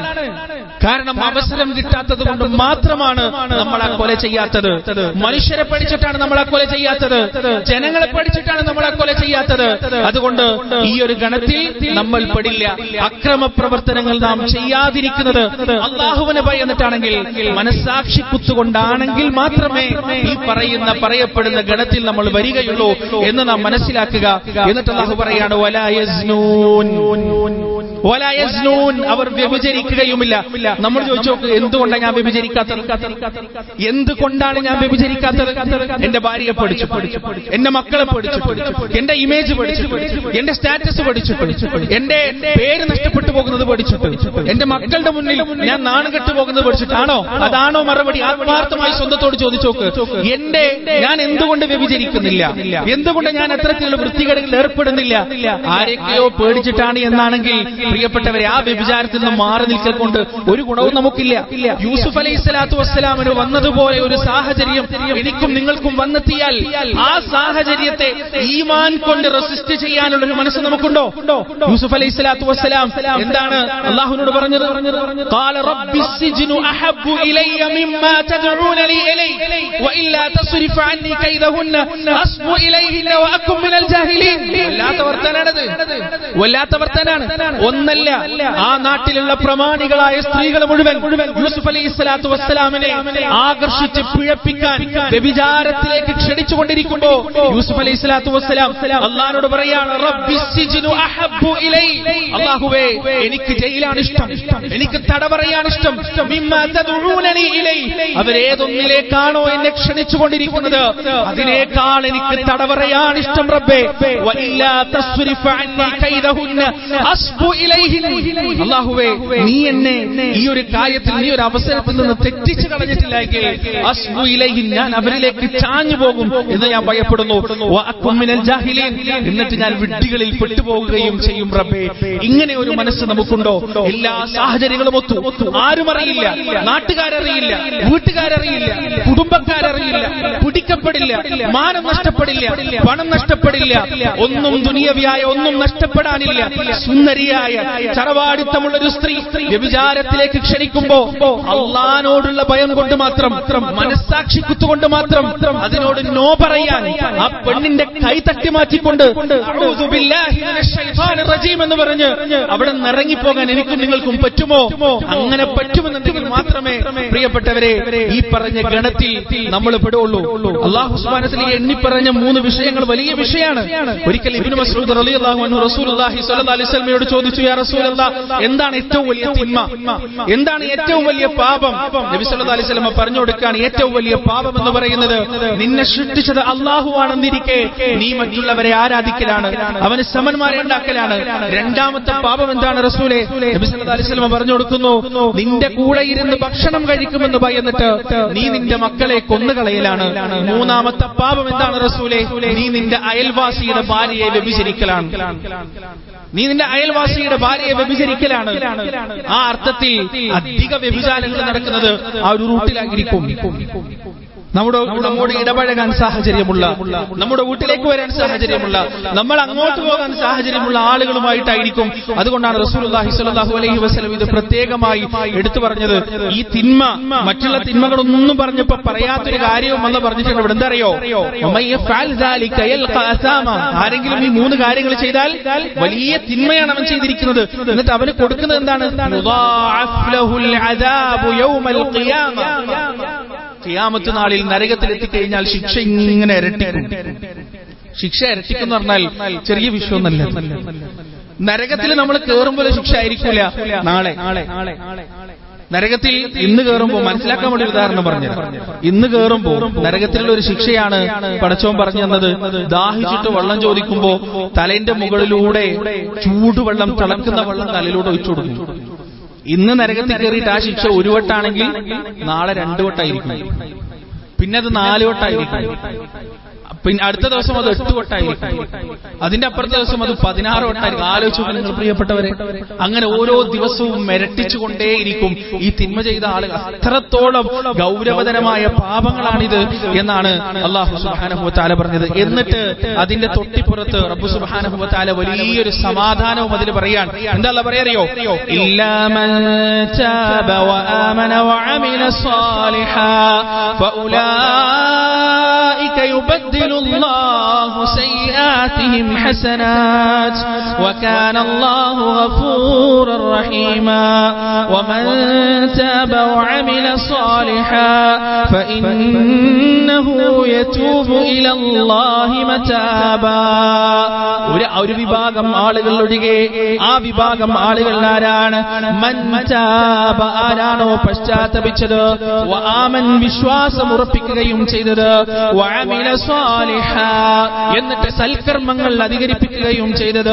കാരണം അവസരം കിട്ടാത്തത് കൊണ്ട് മാത്രമാണ് നമ്മൾ ആ കൊല ചെയ്യാത്തത് മനുഷ്യരെ പഠിച്ചിട്ടാണ് നമ്മൾ ആ കൊല ചെയ്യാത്തത് ജനങ്ങളെ പഠിച്ചിട്ടാണ് നമ്മൾ ആ കൊല ചെയ്യാത്തത് അതുകൊണ്ട് ഈ ഒരു ഗണത്തിൽ നമ്മൾ പെടില്ല അക്രമ പ്രവർത്തനങ്ങൾ നാം ചെയ്യാതിരിക്കുന്നത് അള്ളാഹുവിനെ ഭയന്നിട്ടാണെങ്കിൽ മനസാക്ഷി കുത്തുകൊണ്ടാണെങ്കിൽ മാത്രമേ ഈ പറയുന്ന പറയപ്പെടുന്ന ഗണത്തിൽ നമ്മൾ വരികയുള്ളൂ എന്ന് നാം മനസ്സിലാക്കുക എന്നിട്ട് അള്ളാഹു പറയാണ് "വലാ യസ്നൂൻ." വലാ യസ്നൂൻ. അവർ വ്യഭിചരിക്കുകയുമില്ല നമ്മൾ ചോദിച്ചു നോക്ക് എന്തുകൊണ്ടാണ് ഞാൻ വ്യഭിചരിക്കാത്തത് എന്തുകൊണ്ടാണ് ഞാൻ വ്യഭിചരിക്കാത്തത് എന്റെ ഭാര്യയെ പഠിച്ചു എന്റെ മക്കളെ പഠിച്ചു എന്റെ ഇമേജ് പഠിച്ചു എന്റെ സ്റ്റാറ്റസ് പഠിച്ചു എന്റെ പേര് നഷ്ടപ്പെട്ടു പോകുന്നത് പഠിച്ചിട്ട് എന്റെ മക്കളുടെ മുന്നിൽ ഞാൻ നാണം കെട്ടു പോകുന്നത് പഠിച്ചിട്ടാണോ അതാണോ മറുപടി ആത്മാർത്ഥമായി സ്വന്തത്തോട് ചോദിച്ചു നോക്ക് എന്റെ ഞാൻ എന്തുകൊണ്ട് വ്യഭിചരിക്കുന്നില്ല എന്തുകൊണ്ട് ഞാൻ അത്തരത്തിലുള്ള വൃത്തികേടുകളിൽ ഏർപ്പെടുന്നില്ല ആരൊക്കെയോ പേടിച്ചിട്ടാണ് എന്നാണെങ്കിൽ പ്രിയപ്പെട്ടവരെ ആ വ്യഭിചാരത്തിൽ നിന്ന് മാറി നിൽക്കൽ കൊണ്ട് ഒരു ഗുണവും നമുക്കില്ല യൂസുഫ് അലൈഹി സ്വലാത്തു വസ്സലാമിന് വന്നതുപോലെ ഒരു സാഹചര്യം എനിക്കും നിങ്ങൾക്കും വന്നെത്തിയാൽ ആ സാഹചര്യത്തെ ഈമാൻ കൊണ്ട് റെസിസ്റ്റ് ചെയ്യാനുള്ള ഒരു മനസ്സ് നമുക്കുണ്ടോ യൂസുഫ് അലൈഹി സ്വലാത്തു വസ്സലാം എന്താണ് അള്ളാഹുവിനോട് പറഞ്ഞത് قال رب السجن أحب إلي مما تدعونني إليه وإلا تصرف عني كيدهن أصب إليهن وأكن من الجاهلين വല്ലാത്ത വർത്തനാണത് വല്ലാത്ത വർത്തനാണ് ഒന്നല്ല ആ നാട്ടിലുള്ള പ്രമാണികളായ സ്ത്രീകൾ മുഴുവൻ യൂസുഫ് അലൈഹി സ്വലാത്തു വസ്സലാമിനെ ആകർഷിച്ച് പിഴപ്പിക്കാൻ വ്യഭിചാരത്തിലേക്ക് ക്ഷണിച്ചുകൊണ്ടിരിക്കുമ്പോ യൂസുഫ് അലൈഹി സ്വലാത്തു വസ്സലാം അള്ളഹാനോട് പറയാണ് "റബ്ബി സിജ്നു അഹബ്ബു ഇലൈ." അള്ളാഹുവേ എനിക്ക് ജയിലാണ് ഇഷ്ടം എനിക്ക് തടവറയാണ് ഇഷ്ടം മിമ്മാ തദ്ഉനനി ഇലൈ. അവരേതൊന്നിലേക്കാണോ എന്നെ ക്ഷണിച്ചുകൊണ്ടിരിക്കുന്നത് അതിനേക്കാൾ എനിക്ക് തടവറയാണ് ഇഷ്ടം റബ്ബേ വഇല്ലാ തസ്രിഫ് അന്നി കൈദഹുന്ന അസ്ബു ഇലൈഹിൻ. അള്ളാഹുവേ നീ എന്നെ ഈ ഒരു കാര്യത്തിൽ നീ ഒരു അവസരത്തിൽ നിന്ന് തെറ്റിച്ചു കളഞ്ഞിട്ടില്ലെങ്കിൽ അസ്ബു ഇലൈഹിൻ ഞാൻ അവരിലേക്ക് ചാഞ്ഞു പോകും എന്ന് ഞാൻ ഭയപ്പെടുന്നു വഅക്കും മിനൽ ജാഹിലീൻ. എന്നിട്ട് ഞാൻ വിഡ്ഢികളിൽ പെട്ടുപോകുകയും ചെയ്യും റബ്ബേ ഇങ്ങനെ ഒരു മനസ്സ് നമുക്കുണ്ടോ എല്ലാ സാഹചര്യങ്ങളും ഒത്തു ആരും അറിയില്ല നാട്ടുകാരറിയില്ല വീട്ടുകാരറിയില്ല കുടുംബക്കാരറിയില്ല പിടിക്കപ്പെടില്ല മാനം നഷ്ടപ്പെടില്ല പണം നഷ്ടപ്പെടില്ല ഒന്നും ദുനിയവിയായ ഒന്നും നഷ്ടപ്പെടാതെ ഇഷ്ടപ്പെടാനില്ല സുന്ദരിയായ ചറവാടിത്തമുള്ള ഒരു സ്ത്രീ വ്യഭിചാരത്തിലേക്ക് ക്ഷണിക്കുമ്പോ അള്ളഹാനോടുള്ള ഭയം കൊണ്ട് മാത്രം മനസ്സാക്ഷി കുത്തുകൊണ്ട് മാത്രം അതിനോട് നോ പറയാൻ ആ പെണ്ണിന്റെ കൈ തട്ടി മാറ്റിക്കൊണ്ട് "അഊദു ബില്ലാഹി മിനശ് ശൈത്വാനിർ റജീം" എന്ന് പറഞ്ഞ് അവിടെ നിന്ന് ഇറങ്ങിപ്പോകാൻ എനിക്കും നിങ്ങൾക്കും പറ്റുമോ അങ്ങനെ പറ്റുമെന്നുണ്ടെങ്കിൽ മാത്രമേ പ്രിയപ്പെട്ടവരെ ഈ പറഞ്ഞ ഗണത്തിൽ നമ്മൾ പെടുള്ളൂ അള്ളാഹു സുബാനത്തിൽ എണ്ണി പറഞ്ഞ മൂന്ന് വിഷയങ്ങൾ വലിയ വിഷയമാണ് ഒരിക്കൽ ഇബ്നു മസ്ഊദ് റളിയല്ലാഹു അൻഹു റസൂലുള്ളാഹി സ്വല്ലല്ലാഹു അലൈഹി വസല്ലമയോട് ചോദിച്ചു യാ റസൂലല്ലാഹ് എന്താണ് ഏറ്റവും വലിയ തിന്മ എന്താണ് ഏറ്റവും വലിയ പാപം നബി സല്ലല്ലാഹു അലൈഹി വസല്ലമ പറഞ്ഞു കൊടുക്കുകയാണ് ഏറ്റവും വലിയ പാപം എന്ന് പറയുന്നത് നിന്നെ സൃഷ്ടിച്ചത് അള്ളാഹു ആണെന്നിരിക്കെ നീ മറ്റുള്ളവരെ ആരാധിക്കലാണ് അവന് സമന്മാരെ ഉണ്ടാക്കലാണ് രണ്ടാമത്തെ പാപം എന്താണ് റസൂലെ നബി സല്ലല്ലാഹു അലൈഹി വസല്ലമ പറഞ്ഞു കൊടുക്കുന്നു നിന്റെ കൂടെ ഇരുന്ന് ഭക്ഷണം കഴിക്കുമെന്ന് ഭയന്നിട്ട് നീ നിന്റെ മക്കളെ കൊന്നുകളയലാണ് മൂന്നാമത്തെ പാപം എന്താണ് റസൂലെ നീ നിന്റെ അയൽവാസിയുടെ ഭാര്യയെ വ്യഭിചരിക്കലാണ് നീ നിന്റെ അയൽവാസിയുടെ ഭാര്യയെ വ്യഭിചരിക്കലാണ് ആ അർത്ഥത്തിൽ അധിക വ്യഭിചാരങ്ങൾ നടക്കുന്നത് ആ ഒരു റൂട്ടിലായിരിക്കും നമ്മുടെ നമ്മോട് ഇടപഴകാൻ സാഹചര്യമുള്ള നമ്മുടെ വീട്ടിലേക്ക് വരാൻ സാഹചര്യമുള്ള നമ്മൾ അങ്ങോട്ട് പോകാൻ സാഹചര്യമുള്ള ആളുകളുമായിട്ടായിരിക്കും അതുകൊണ്ടാണ് റസൂലുള്ളാഹി സ്വല്ലല്ലാഹു അലൈഹി വസല്ലം ഇത് പ്രത്യേകമായി എടുത്തു പറഞ്ഞത് ഈ തിന്മ മറ്റുള്ള തിന്മകളൊന്നും പറഞ്ഞപ്പോ പറയാത്തൊരു കാര്യവും എന്ന് പറഞ്ഞിട്ടുണ്ട് ഇവിടെ എന്താ അറിയോ "വമൻ യഫ്അൽ ദാലിക യൽഖ അസാമ." ആരെങ്കിലും ഈ മൂന്ന് കാര്യങ്ങൾ ചെയ്താൽ വലിയ തിന്മയാണ് അവൻ ചെയ്തിരിക്കുന്നത് എന്നിട്ട് അവന് കൊടുക്കുന്നത് എന്താണ് യുദാഅഫ് ലഹുൽ അദാബു യൗമൽ ഖിയാമ ഖിയാമത്ത് നാളിൽ നരകത്തിൽ എത്തിക്കഴിഞ്ഞാൽ ശിക്ഷ ഇങ്ങനെ ഇരട്ടിക്കും ശിക്ഷ ഇരട്ടിക്കും എന്ന് പറഞ്ഞാൽ ചെറിയ വിഷയമൊന്നല്ല നരകത്തിൽ നമ്മൾ കയറുമ്പോൾ ശിക്ഷ ആയിരിക്കില്ല നാളെ നരകത്തിൽ ഇന്ന് കയറുമ്പോൾ മനസ്സിലാക്കാൻ വേണ്ടി ഒരു ഉദാഹരണം പറഞ്ഞു ഇന്ന് കയറുമ്പോൾ നരകത്തിലുള്ള ഒരു ശിക്ഷയാണ് പടച്ചോൻ പറഞ്ഞു തന്നത് ദാഹിച്ചിട്ട് വെള്ളം ചോദിക്കുമ്പോ തലേന്റെ മുകളിലൂടെ ചൂടുവെള്ളം തിളക്കുന്ന വെള്ളം തലയിലൂടെ ഒഴിച്ചു കൊടുക്കും ഇന്ന് നരകത്തിൽ കയറിയിട്ട് ആ ശിക്ഷ ഒരു വട്ടാണെങ്കിൽ നാളെ രണ്ടു വട്ടായിരിക്കും പിന്നെ അത് നാല് വട്ടായിരിക്കും പിന്നെ അടുത്ത ദിവസം അത് എട്ട് വട്ടായിരിക്കും അതിന്റെ അപ്പുറത്തെ ദിവസം അത് പതിനാറ് വട്ടായിരിക്കും ആലോചിച്ചു നോക്ക് നിങ്ങൾ പ്രിയപ്പെട്ടവരെ അങ്ങനെ ഓരോ ദിവസവും മെരട്ടിച്ചുകൊണ്ടേയിരിക്കും ഈ തിന്മ ചെയ്ത ആളുകൾ അത്രത്തോളം ഗൗരവതരമായ പാപങ്ങളാണിത് എന്നാണ് അള്ളാഹു സുബാനഹുത്താല പറഞ്ഞത് എന്നിട്ട് അതിന്റെ തൊട്ടിപ്പുറത്ത് റബ്ബു സുബാനഹുത്താല വലിയൊരു സമാധാനവും അതിൽ പറയാൻ എന്താ അല്ലാ പറയാറിയോ ഇല്ലാമൻ تاب وآمن وعمل صالحا فأولئك يبدل الله سيئاتهم حسنات وكان الله غفورا رحيما ومن تاب وعمل صالحا فإنه يتوب إلى الله متابا ഒരു ഒരു വിഭാഗം ആളുകൾ ഒഴികെ ആ വിഭാഗം ആളുകൾ ആരാണ് മൻ താബ ആരാണോ പശ്ചാത്തപിച്ചത് ആമൻ വിശ്വാസം ഉറപ്പിക്കുകയും ചെയ്തത് വഅമില സ്വാലിഹാ എന്നിട്ട് സൽക്കർമ്മങ്ങൾ അധികരിപ്പിക്കുകയും ചെയ്തത്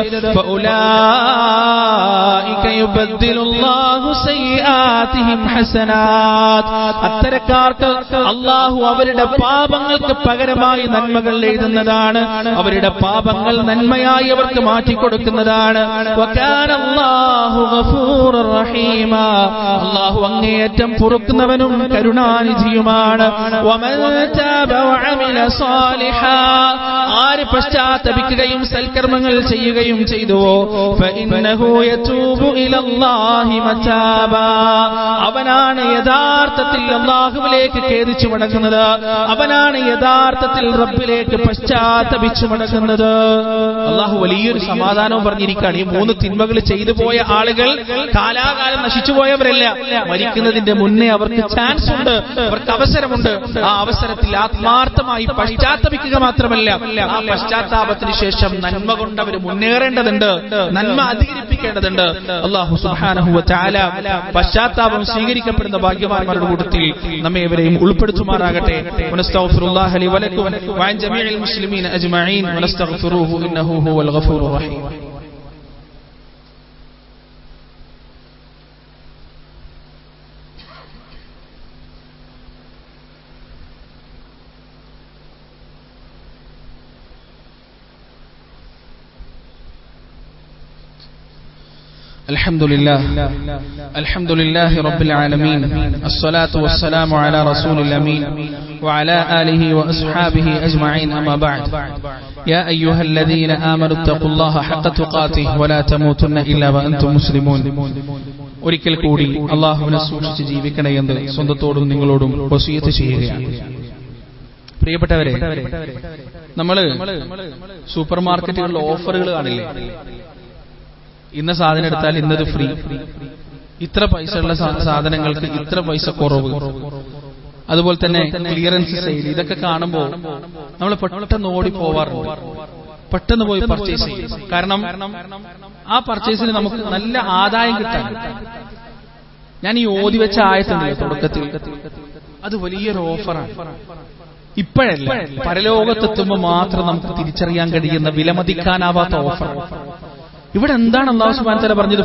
ഫഉലായിക യുബദ്ദിലുല്ലാഹു സയ്യിആതിഹിം ഹസനാത്ത് അത്തരക്കാർക്ക് അള്ളാഹു അവരുടെ പാപങ്ങൾക്ക് പകരമായി നന്മകൾ എഴുതുന്നതാണ് അവരുടെ പാപങ്ങൾ നന്മയായി അവർക്ക് മാറ്റിക്കൊടുക്കുന്നതാണ് വകാന അല്ലാഹു ഗഫൂറർ റഹീമാ അള്ളാഹു അങ്ങേയറ്റം പൊറുക്കുന്നവനും കരുണാനിധിയുമാണ് വമൻ താബ വഅമില സാലിഹാ ആര് പശ്ചാത്തപിക്കുകയും സൽക്കർമ്മങ്ങൾ ചെയ്യുകയും ചെയ്തുവോ ഫഇന്നഹു യതൂബു ഇലല്ലാഹി മതാബാ അവനാണ് യഥാർത്ഥത്തിൽ അള്ളാഹുവിലേക്ക് ഖേദിച്ചു മടങ്ങുന്നത് അവനാണ് യഥാർത്ഥത്തിൽ റബ്ബിലേക്ക് പശ്ചാത്തപിച്ചു മടങ്ങുന്നത് അള്ളാഹു വലിയൊരു സമാധാനവും പറഞ്ഞിരിക്കുകയാണ് ഈ മൂന്ന് തിന്മകൾ ചെയ്തു പോയ ആളുകൾ കാലാകാലം നശിച്ചു പോയവരല്ല മരിക്കുന്നതിന്റെ മുന്നേ അവർക്ക് ചാൻസ് ഉണ്ട് അവർക്ക് അവസരമുണ്ട് ആ അവസരത്തിൽ ആത്മാർത്ഥമായി പശ്ചാത്തപിക്കുക മാത്രമല്ല ആ പശ്ചാത്താപത്തിന് ശേഷം നന്മ കൊണ്ട് അവർ മുന്നേറേണ്ടതുണ്ട് നന്മ അധികരിപ്പിക്കേണ്ടതുണ്ട് അള്ളാഹു സുബ്ഹാനഹു വതആല പശ്ചാത്താപം സ്വീകരിക്കപ്പെടുന്ന ഭാഗ്യവാന്മാരുടെ കൂട്ടത്തിൽ നമ്മെ ഇവരെയും ഉൾപ്പെടുത്തുമാറാകട്ടെ വനസ്തഗ്ഫിറുല്ലാഹ ലി വലക്കും വഅൻ ജമീഇൽ മുസ്ലിമീന അജ്മഈൻ വനസ്തഗ്ഫിറുഹു ഇന്നഹു ഹുവൽ ഗഫൂറുർ റഹീം الحمد لله الحمد لله رب العالمين الصلاة والسلام على رسول الأمين وعلى آله وأصحابه أجمعين أما بعد يا أيها الذين آمنوا اتقوا الله حق تقاته ولا تموتن إلا وأنتم مسلمون ഒരിക്കൽ കൂടി അള്ളാഹുവിനെ സൂക്ഷിച്ച് ജീവിക്കണേ എന്ന് സ്വന്തത്തോടും നിങ്ങളോടും വസീയത്ത് ചെയ്യുകയാണ് പ്രിയപ്പെട്ടവരെ നമ്മള് സൂപ്പർ മാർക്കറ്റുകളിൽ ഓഫറുകൾ കാണില്ലേ ഇന്ന സാധനം എടുത്താൽ ഇന്നത് ഫ്രീ ഇത്ര പൈസ ഉള്ള സാധനങ്ങൾക്ക് ഇത്ര പൈസ കുറവ് അതുപോലെ തന്നെ ക്ലിയറൻസ് സെയിൽ ഇതൊക്കെ കാണുമ്പോൾ നമ്മൾ പെട്ടെന്ന് ഓടി പോവാറുണ്ട് പെട്ടെന്ന് പോയി പർച്ചേസ് ചെയ്യും കാരണം ആ പർച്ചേസിന് നമുക്ക് നല്ല ആദായം കിട്ടാൻ ഞാൻ ഈ ഓതി വെച്ച ആയത്തുണ്ടല്ലോ തുടക്കത്തിൽ അത് വലിയൊരു ഓഫറാണ് ഇപ്പോഴല്ല പരലോകത്തെത്തുമ്പോൾ മാത്രം നമുക്ക് തിരിച്ചറിയാൻ കഴിയുന്ന വിലമതിക്കാനാവാത്ത ഓഫർ ഇവിടെ എന്താണ് അള്ളാഹു സുബാൻ തല പറഞ്ഞത്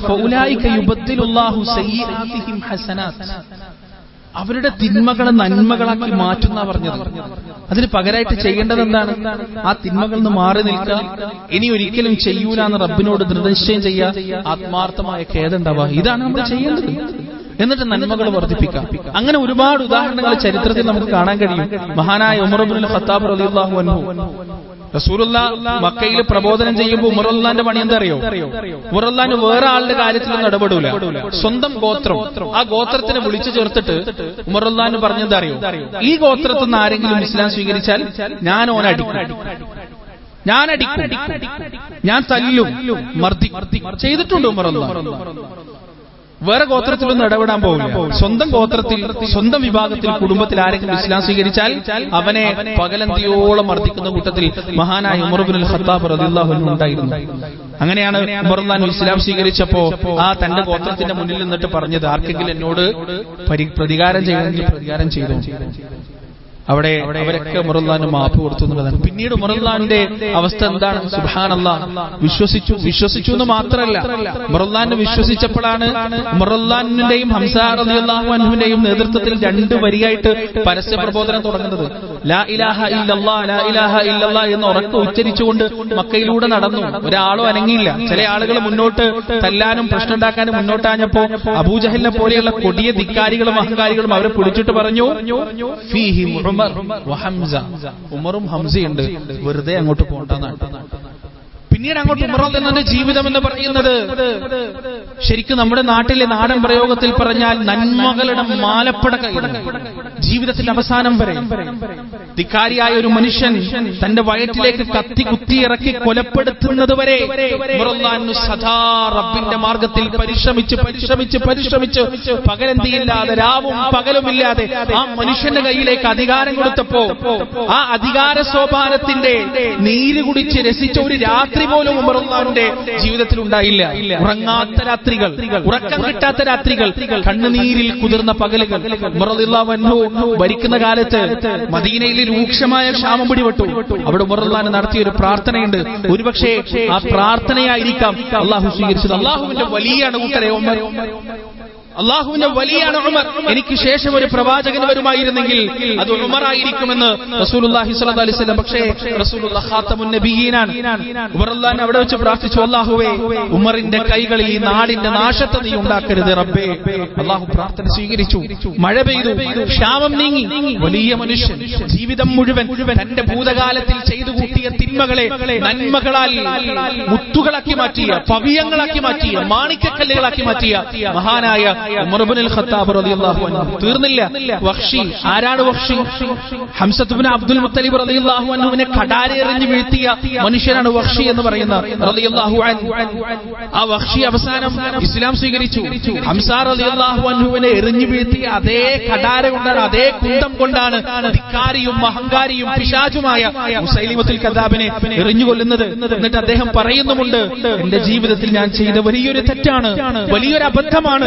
അവരുടെ തിന്മകളെ നന്മകളാക്കി മാറ്റുന്ന പറഞ്ഞത് അതിന് പകരമായിട്ട് ചെയ്യേണ്ടത് എന്താണ് ആ തിന്മകളിൽ നിന്ന് മാറി നിൽക്കുക ഇനി ഒരിക്കലും ചെയ്യൂല എന്ന് റബ്ബിനോട് ദൃഢനിശ്ചയം ചെയ്യുക ആത്മാർത്ഥമായ ഖേദുണ്ടാവുക ഇതാണ് നമ്മൾ ചെയ്യേണ്ടത് എന്നിട്ട് നന്മകൾ വർദ്ധിപ്പിക്കാം അങ്ങനെ ഒരുപാട് ഉദാഹരണങ്ങൾ ചരിത്രത്തിൽ നമുക്ക് കാണാൻ കഴിയും മഹാനായ ഉമർബുൽ ഖത്താബ് റളിയല്ലാഹു അൻഹു റസൂലുള്ള മക്കയിൽ പ്രബോധനം ചെയ്യുമ്പോൾ ഉമറുല്ലാന്റെ പണി എന്താ അറിയോ ഉമറുല്ലാന് വേറെ ആളുടെ കാര്യത്തിലൊന്നും ഇടപെടൂല സ്വന്തം ഗോത്രം ആ ഗോത്രത്തിനെ വിളിച്ചു ചേർത്തിട്ട് ഉമറുല്ലാന് പറഞ്ഞെന്താ അറിയോ ഈ ഗോത്രത്തിൽ നിന്ന് ആരെങ്കിലും ഇസ്ലാം സ്വീകരിച്ചാൽ ഞാൻ ഓൻ അടിക്കും ഞാൻ അടിക്കും ഞാൻ തല്ലും മർദ്ദി ചെയ്തിട്ടുണ്ട് ഉമറുല്ല വേറെ ഗോത്രത്തിലൊന്നും ഇടപെടാൻ പോകില്ല സ്വന്തം ഗോത്രത്തിൽ സ്വന്തം വിഭാഗത്തിൽ കുടുംബത്തിൽ ആരെങ്കിലും ഇസ്ലാം സ്വീകരിച്ചാൽ അവനെ പകലന്തിയോളം മർദ്ദിക്കുന്ന കൂട്ടത്തിൽ മഹാനായ ഉമർബിൻ ഖത്താബ് റദിള്ളാഹു ഉണ്ടായിരുന്നു അങ്ങനെയാണ് ഉമർലാൻ ഇസ്ലാം സ്വീകരിച്ചപ്പോ ആ തന്റെ ഗോത്രത്തിന്റെ മുന്നിൽ നിന്നിട്ട് പറഞ്ഞത് ആർക്കെങ്കിലും എന്നോട് പ്രതികാരം ചെയ്യണമെങ്കിൽ പ്രതികാരം ചെയ്തു അവിടെ അവരൊക്കെ മുറല്ലാന് മാപ്പ് കൊടുത്തു എന്നുള്ളതാണ് പിന്നീട് മുറല്ലാന്റെ അവസ്ഥ എന്താണ് സുബാനല്ല വിശ്വസിച്ചു വിശ്വസിച്ചു എന്ന് മാത്രമല്ല മുറല്ലാനെ വിശ്വസിച്ചപ്പോഴാണ് മുറല്ലാന്റെയും ഹംസാർ അലിയല്ലാഹു അൻഹുവിന്റെയും നേതൃത്വത്തിൽ രണ്ട് വരിയായിട്ട് പരസ്യ പ്രബോധനം തുടങ്ങുന്നത് ലാ ഇലാഹ ഇല്ലല്ലാ ലാ ഇലാഹ ഇല്ലല്ലാ എന്ന് ഉറക്കെ ഉച്ചരിച്ചുകൊണ്ട് മക്കയിലൂടെ നടന്നു ഒരാളും അനങ്ങിയില്ല ചില ആളുകൾ മുന്നോട്ട് തല്ലാനും പ്രശ്നമുണ്ടാക്കാനും മുന്നോട്ടാഞ്ഞപ്പോ അബൂജഹലിനെ പോലെയുള്ള കൊടിയ ധിക്കാരികളും അഹങ്കാരികളും അവരെ പിടിച്ചിട്ട് പറഞ്ഞു ഫീഹി ഉമർ ഹംസ ഉമറും ഹംസയുണ്ട് വെറുതെ അങ്ങോട്ട് പോണ്ടെന്നാണ് പിന്നീട് അങ്ങോട്ട് ഉമറൽ എന്നതിന്റെ ജീവിതം എന്ന് പറയുന്നത് ശരിക്കും നമ്മുടെ നാട്ടിലെ നാടൻ പ്രയോഗത്തിൽ പറഞ്ഞാൽ നന്മകളുടെ മാലപ്പട ജീവിതത്തിന്റെ അവസാനം വരെ ധിക്കാരിയായ ഒരു മനുഷ്യൻ തന്റെ വയറ്റിലേക്ക് കത്തി കുത്തിയിറക്കി കൊലപ്പെടുത്തുന്നത് വരെ സദാ റബ്ബിന്റെ മാർഗത്തിൽ പരിശ്രമിച്ച് പരിശ്രമിച്ച് പരിശ്രമിച്ച് പകലന്തിയില്ലാതെ രാവും പകലുമില്ലാതെ ആ മനുഷ്യന്റെ കയ്യിലേക്ക് അധികാരം കൊടുത്തപ്പോ ആ അധികാര സോപാനത്തിന്റെ നീര് കുടിച്ച് രസിച്ച ഒരു രാത്രി പോലും ഉമറുള്ളാന്റെ ജീവിതത്തിൽ ഉണ്ടായില്ല ഉറങ്ങാത്ത രാത്രികൾ ഉറക്കം കിട്ടാത്ത രാത്രികൾ കണ്ണുനീരിൽ കുതിർന്ന പകലുകൾ ഉമറുള്ളാവന്നു ഭരിക്കുന്ന കാലത്ത് മദീനയിൽ രൂക്ഷമായ ക്ഷാമം പിടിപെട്ടു അവിടെ ഉമറുള്ളാൻ നടത്തിയ ഒരു പ്രാർത്ഥനയുണ്ട് ഒരുപക്ഷെ ആ പ്രാർത്ഥനയായിരിക്കാം അള്ളാഹു സ്വീകരിച്ചത് അള്ളാഹുവിന്റെ വലിയാണ് കൂട്ടരെ ഉമർ അള്ളാഹുവിന്റെ വലിയാണ് ഉമർ എനിക്ക് ശേഷം ഒരു പ്രവാചകൻ വരുമായിരുന്നെങ്കിൽ അത് ഉമറായിരിക്കുമെന്ന് റസൂലുള്ളാഹി സ്വല്ലല്ലാഹു അലൈഹി വസല്ലം പക്ഷേ റസൂലുള്ള ഖാത്തമുൻ നബിയീനാണ് ഉമർ അല്ലാഹു അവിടെ വെച്ച് പ്രാർത്ഥിച്ചു അള്ളാഹുവേ ഉമറിന്റെ കൈകളിൽ ഈ നാടിന്റെ നാശത്തെ നീ ഉണ്ടാക്കരുത് റബ്ബേ അള്ളാഹു പ്രാർത്ഥന സ്വീകരിച്ചു മഴ പെയ്തു ക്ഷാമം നീങ്ങി വലിയ മനുഷ്യൻ ജീവിതം മുഴുവൻ തന്റെ ഭൂതകാലത്തിൽ ചെയ്തു കൂട്ടിയ തിന്മകളെ നന്മകളാൽ മുത്തുകളാക്കി മാറ്റിയ പവിയങ്ങളാക്കി മാറ്റിയ മാണിക്കക്കല്ലുകളാക്കി മാറ്റിയ മഹാനായ ഉമർബുൽ ഖത്താബ് റളിയല്ലാഹു അൻഹു തീർന്നില്ല വഖ്ഷി ആരാണ് വഖ്ഷി ഹംസത്തുബ്നു അബ്ദുൽ മുത്തലിബ് റളിയല്ലാഹു അൻഹുവിനെ കടാരെറിഞ്ഞ് വീഴ്ത്തിയ മനുഷ്യനാണ് വഖ്ഷി എന്ന് പറയുന്ന റളിയല്ലാഹു അൻഹു ആ വഖ്ഷി അവസാനം ഇസ്ലാം സ്വീകരിച്ചു ഹംസ റളിയല്ലാഹു അൻഹുവിനെ എറിഞ്ഞു വീഴ്ത്തിയ അതേ കടാര കൊണ്ടാണ് അതേ കുന്തം കൊണ്ടാണ് ധിക്കാരിയും അഹങ്കാരിയും പിശാചുമായ മുസൈലിമത്തുൽ കദാബിനെ എറിഞ്ഞു കൊല്ലുന്നത് എന്നിട്ട് അദ്ദേഹം പറയുന്നുമുണ്ട് എന്റെ ജീവിതത്തിൽ ഞാൻ ചെയ്ത വലിയൊരു തെറ്റാണ് വലിയൊരു അബദ്ധമാണ്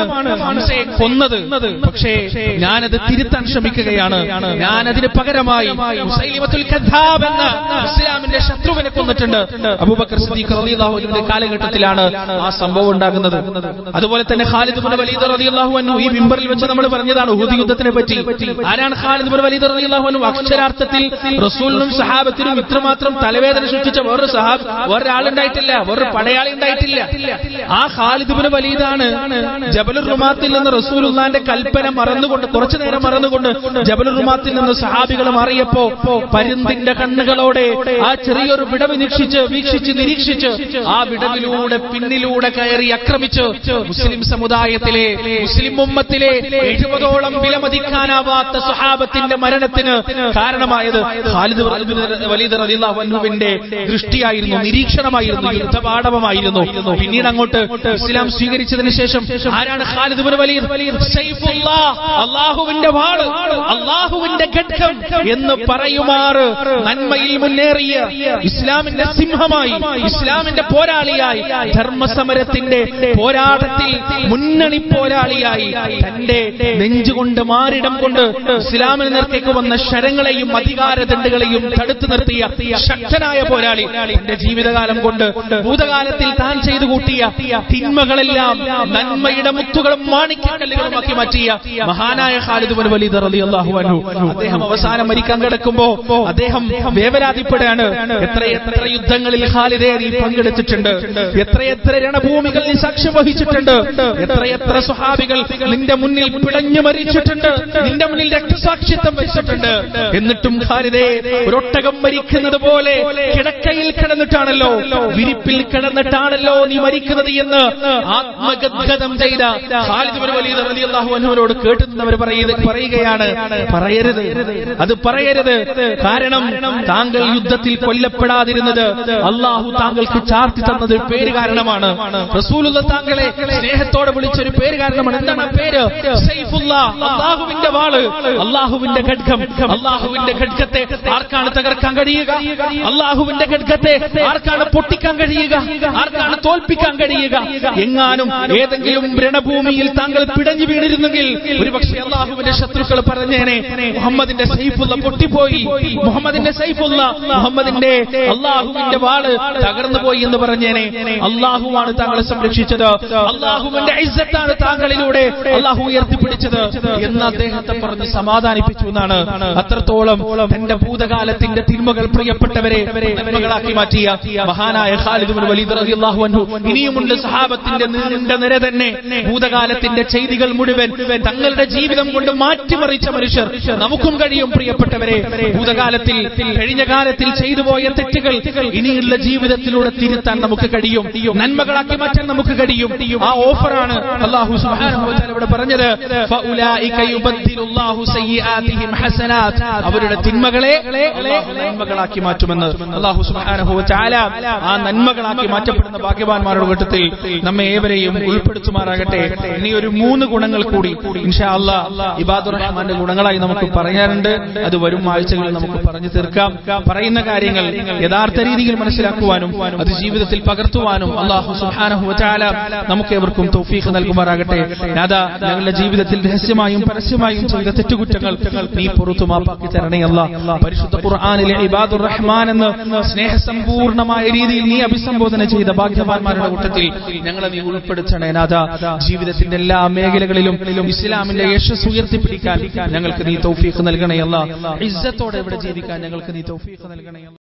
ഹംസയെ കൊന്നത് പക്ഷേ ഞാനത് തിരുത്താൻ ശ്രമിക്കുകയാണ് ഞാൻ അതിന് പകരമായി മുസൈലിമത്തുൽ കദ്ദാബ് എന്ന ഇസ്ലാമിന്റെ ശത്രുവിനെ കൊന്നിട്ടുണ്ട് അബൂബക്കർ സിദ്ദീഖ് റളിയല്ലാഹു അൻഹുവിന്റെ കാലഘട്ടത്തിലാണ് ആ സംഭവം ഉണ്ടാകുന്നത് അതുപോലെ തന്നെ ഖാലിദ് ഇബ്നു വലീദ് റളിയല്ലാഹു അൻഹു ഈ മിമ്പറിൽ വെച്ച് നമ്മൾ പറഞ്ഞതാണ് ഉഹുദ് യുദ്ധത്തിനെ പറ്റി ആരാണ് ഖാലിദ് ഇബ്നു വലീദ് റളിയല്ലാഹു അൻഹു അക്ഷരാർത്ഥത്തിൽ റസൂലിനും സഹാബത്തിനും ഇത്രമാത്രം തലവേദന സൃഷ്ടിച്ച വേറൊരു സഹാബ് വേറൊരാളുണ്ടായിട്ടില്ല വേറൊരു പടയാളി ഉണ്ടായിട്ടില്ല ആ ഖാലിദ് ഇബ്നു വലീദാണ് ജബലുർ റുമാത്തിൽ നിന്ന് റസൂലുള്ളാന്റെ കൽപ്പന മറന്നുകൊണ്ട് കുറച്ചു നേരം മറന്നുകൊണ്ട് ജബലുർ റുമാത്തിൽ നിന്ന് സഹാബികൾ മാറിയപ്പോ പരുന്തിന്റെ കണ്ണുകളോടെ ആ ചെറിയൊരു വിടവ് നിരീക്ഷിച്ച് വീക്ഷിച്ച് നിരീക്ഷിച്ച് ആ വിടവിലൂടെ പിന്നിലൂടെ കയറി ആക്രമിച്ച് മുസ്ലിം സമുദായത്തിലെ മുസ്ലിം ഉമ്മത്തിലെ എഴുപതോളം വിലമതിക്കാനാവാത്ത സുഹാബത്തിന്റെ മരണത്തിന് കാരണമായത് ഖാലിദ് വലീദ് റളിയല്ലാഹു അൻഹുവിന്റെ ദൃഷ്ടിയായിരുന്നു നിരീക്ഷണമായിരുന്നു യുദ്ധപാഠവമായിരുന്നു പിന്നീട് അങ്ങോട്ട് ഇസ്ലാം സ്വീകരിച്ചതിന് ശേഷം ആരാണ് ഖാലിദ് ഇബ്നു വലീദ് സൈഫുല്ലാഹ് അള്ളാഹുവിന്റെ വാള് അള്ളാഹുവിന്റെ ഘട്ടം എന്ന് പറയുമാറ് നന്മയിൽ മുന്നേറിയ ഇസ്ലാമിന്റെ സിംഹമായി ഇസ്ലാമിന്റെ പോരാളിയായി ധർമ്മസമരത്തിന്റെ പോരാട്ടത്തിൽ മുന്നണി പോരാളിയായി തന്റെ നെഞ്ചുകൊണ്ട് മാറിടം കൊണ്ട് ഇസ്ലാമിന് നേർക്കേക്ക് വന്ന ശരങ്ങളെയും അധികാരദണ്ഡുകളെയും തടുത്തു നിർത്തിയ ശക്തനായ പോരാളി തന്റെ ജീവിതകാലം കൊണ്ട് ഭൂതകാലത്തിൽ താൻ ചെയ്തു കൂട്ടിയ തിന്മകളെല്ലാം നന്മയുടെ മുത്തുകളും മാണിക്യക്കല്ലുകളുമാക്കി മാറ്റിയ മഹാനായ ഖാലിദ് ബിൻ വലീദ് റളിയല്ലാഹു അൻഹു അദ്ദേഹം അവസാനം മരിക്കാൻ കിടക്കുമ്പോ അദ്ദേഹം വേവലാതിപ്പെടുകയാണ് എത്രയെത്ര യുദ്ധങ്ങളിൽ ഖാലിദേ നീ പങ്കെടുത്തിട്ടുണ്ട് എത്രയെത്ര രണഭൂമികൾ നീ സാക്ഷ്യം വഹിച്ചിട്ടുണ്ട് എത്രയെത്ര സുഹാബികൾ നിന്റെ മുന്നിൽ പിടഞ്ഞു മരിച്ചിട്ടുണ്ട് നിന്റെ മുന്നിൽ രക്തസാക്ഷിത്വം വെച്ചിട്ടുണ്ട് എന്നിട്ടും ഖാലിദേ ഒരൊട്ടകം മരിക്കുന്നത് പോലെ കിടക്കയിൽ കിടന്നിട്ടാണല്ലോ വിരിപ്പിൽ കിടന്നിട്ടാണല്ലോ നീ മരിക്കുന്നത് എന്ന് ആത്മഗദ്ഗതം ചെയ്ത ഖാലിദ് ബിൻ വലീദ് റളിയല്ലാഹു അൻഹുവിനോട് കേട്ടുന്നവർ പറയുന്നത് പറയുകയാണ് പറയരുത് അത് പറയരുത് കാരണം താങ്കൾ യുദ്ധത്തിൽ കൊല്ലപ്പെടാതിരുന്നത് അള്ളാഹു താങ്കൾക്ക് ചാർത്തി തന്നത് ഒരു പേര് കാരണമാണ് റസൂലുള്ള താങ്കളെ സ്നേഹത്തോടെ വിളിച്ചൊരു പേര് കാരണമാണ് എന്താണ് ആ പേര് സൈഫുല്ല അള്ളാഹുവിന്റെ വാള് അള്ളാഹുവിന്റെ ഖഡ്ഗം അള്ളാഹുവിന്റെ ഖഡ്ഗത്തെ ആർക്കാണ് തകർക്കാൻ കഴിയുക അള്ളാഹുവിന്റെ ഖഡ്ഗത്തെ ആർക്കാണ് പൊട്ടിക്കാൻ കഴിയുക ആർക്കാണ് തോൽപ്പിക്കാൻ കഴിയുക എങ്ങാനും ഏതെങ്കിലും രണഭൂമിയിൽ താങ്കൾ പിടഞ്ഞു വീണിരുന്നെങ്കിൽ ഒരുപക്ഷെ അള്ളാഹുവിന്റെ ശത്രുക്കൾ പറഞ്ഞേനെ മുഹമ്മദിന്റെ സൈഫുള്ള പൊട്ടിപ്പോയി മുഹമ്മദിന്റെ സൈഫുള്ള മുഹമ്മദിന്റെ അള്ളാഹുവിന്റെ വാള് തകർന്നു പോയി എന്ന് പറഞ്ഞേനെ അള്ളാഹുവാണ് താങ്കളെ സംരക്ഷിച്ചത് അള്ളാഹുവിന്റെ ഐസത്താണ് താങ്കളിലൂടെ അള്ളാഹു ഉയർത്തിപ്പിടിച്ചത് എന്ന് അദ്ദേഹത്തെ പറഞ്ഞ് സമാധാനിപ്പിച്ചു എന്നാണ് അത്രത്തോളം തന്റെ ഭൂതകാലത്തിന്റെ തിന്മകൾ പ്രിയപ്പെട്ടവരെ നന്മകളാക്കി മാറ്റിയ മഹാനായ ഖാലിദ് ബിൻ വലീദ് റളിയല്ലാഹു അൻഹു ഇനിയുമുണ്ട് സഹാബത്തിന്റെ നീണ്ട നിര തന്നെ ഭൂതകാലത്തിന്റെ ചെയ്തികൾ മുഴുവൻ തങ്ങളുടെ ജീവിതം കൊണ്ട് മാറ്റിമറിച്ച മനുഷ്യർ നമുക്കും കഴിയും പ്രിയപ്പെട്ടവരെ ഭൂതകാലത്തിൽ കഴിഞ്ഞ കാലത്തിൽ ചെയ്തു പോയ തെറ്റുകൾ ഇനിയുള്ള ജീവിതത്തിലൂടെ തിരുത്താൻ നമുക്ക് കഴിയും നന്മകളാക്കി മാറ്റാൻ നമുക്ക് കഴിയും ആ ഓഫറാണ് അള്ളാഹു സുബ്ഹാനഹു വ തആല ഇവിടെ പറഞ്ഞത് ഫഉലൈക യുബദ്ദിലുല്ലാഹു സയ്യിആതിഹിം ഹസനാത്ത് അവരുടെ തിന്മകളെ അല്ലാഹു നന്മകളാക്കി മാറ്റുമെന്ന് അള്ളാഹു സുബ്ഹാനഹു വ തആല ആ നന്മകളാക്കി മാറ്റപ്പെടുന്ന ഭാഗ്യവാന്മാരുടെ കൂട്ടത്തിൽ നമ്മെ ഏവരെയും ഉൾപ്പെടുത്തുമാറാകട്ടെ ഇനി ഒരു മൂന്ന് ഗുണങ്ങൾ കൂടി ഇൻഷാ അല്ലാ ഇബാദുർ റഹ്മാന്റെ ഗുണങ്ങളായി നമുക്ക് പറയാനുണ്ട് അത് വരും ആഴ്ചകളിൽ നമുക്ക് പറഞ്ഞു തീർക്കാം പറയുന്ന കാര്യങ്ങൾ യഥാർത്ഥ രീതിയിൽ മനസ്സിലാക്കുവാനും അത് ജീവിതത്തിൽ പകർത്തുവാനും അള്ളാഹു സുബ്ഹാനഹു വ തആല നമുക്ക് ഏവർക്കും തൗഫീഖ് നൽകുമാറാകട്ടെ നാദാ ഞങ്ങളുടെ ജീവിതത്തിൽ രഹസ്യമായും പരസ്യമായും ചെയ്ത തെറ്റുകുറ്റങ്ങൾ നീ പുറത്തു മാപ്പാക്കി തരണേ അല്ല പരിശുദ്ധ ഖുർആനിലെ ഇബാദുർ റഹ്മാൻ എന്ന് സ്നേഹസമ്പൂർണമായ രീതിയിൽ നീ അഭിസംബോധന ചെയ്ത ഭാഗ്യവാന്മാരുടെ കൂട്ടത്തിൽ ഞങ്ങളെ നീ ഉൾപ്പെടുത്തണേ നാഥ ജീവിതത്തിന്റെ എല്ലാ മേഖലകളിലും ഇസ്ലാമിന്റെ യശസ് ഉയർത്തിപ്പിടിക്കാൻ ഞങ്ങൾക്ക് നീ തൗഫീഖ് നൽകണേ അല്ല ഇസ്സത്തോടെ ഇവിടെ ജീവിക്കാൻ ഞങ്ങൾക്ക് നീ തൗഫീഖ് നൽകണേ അല്ലാ.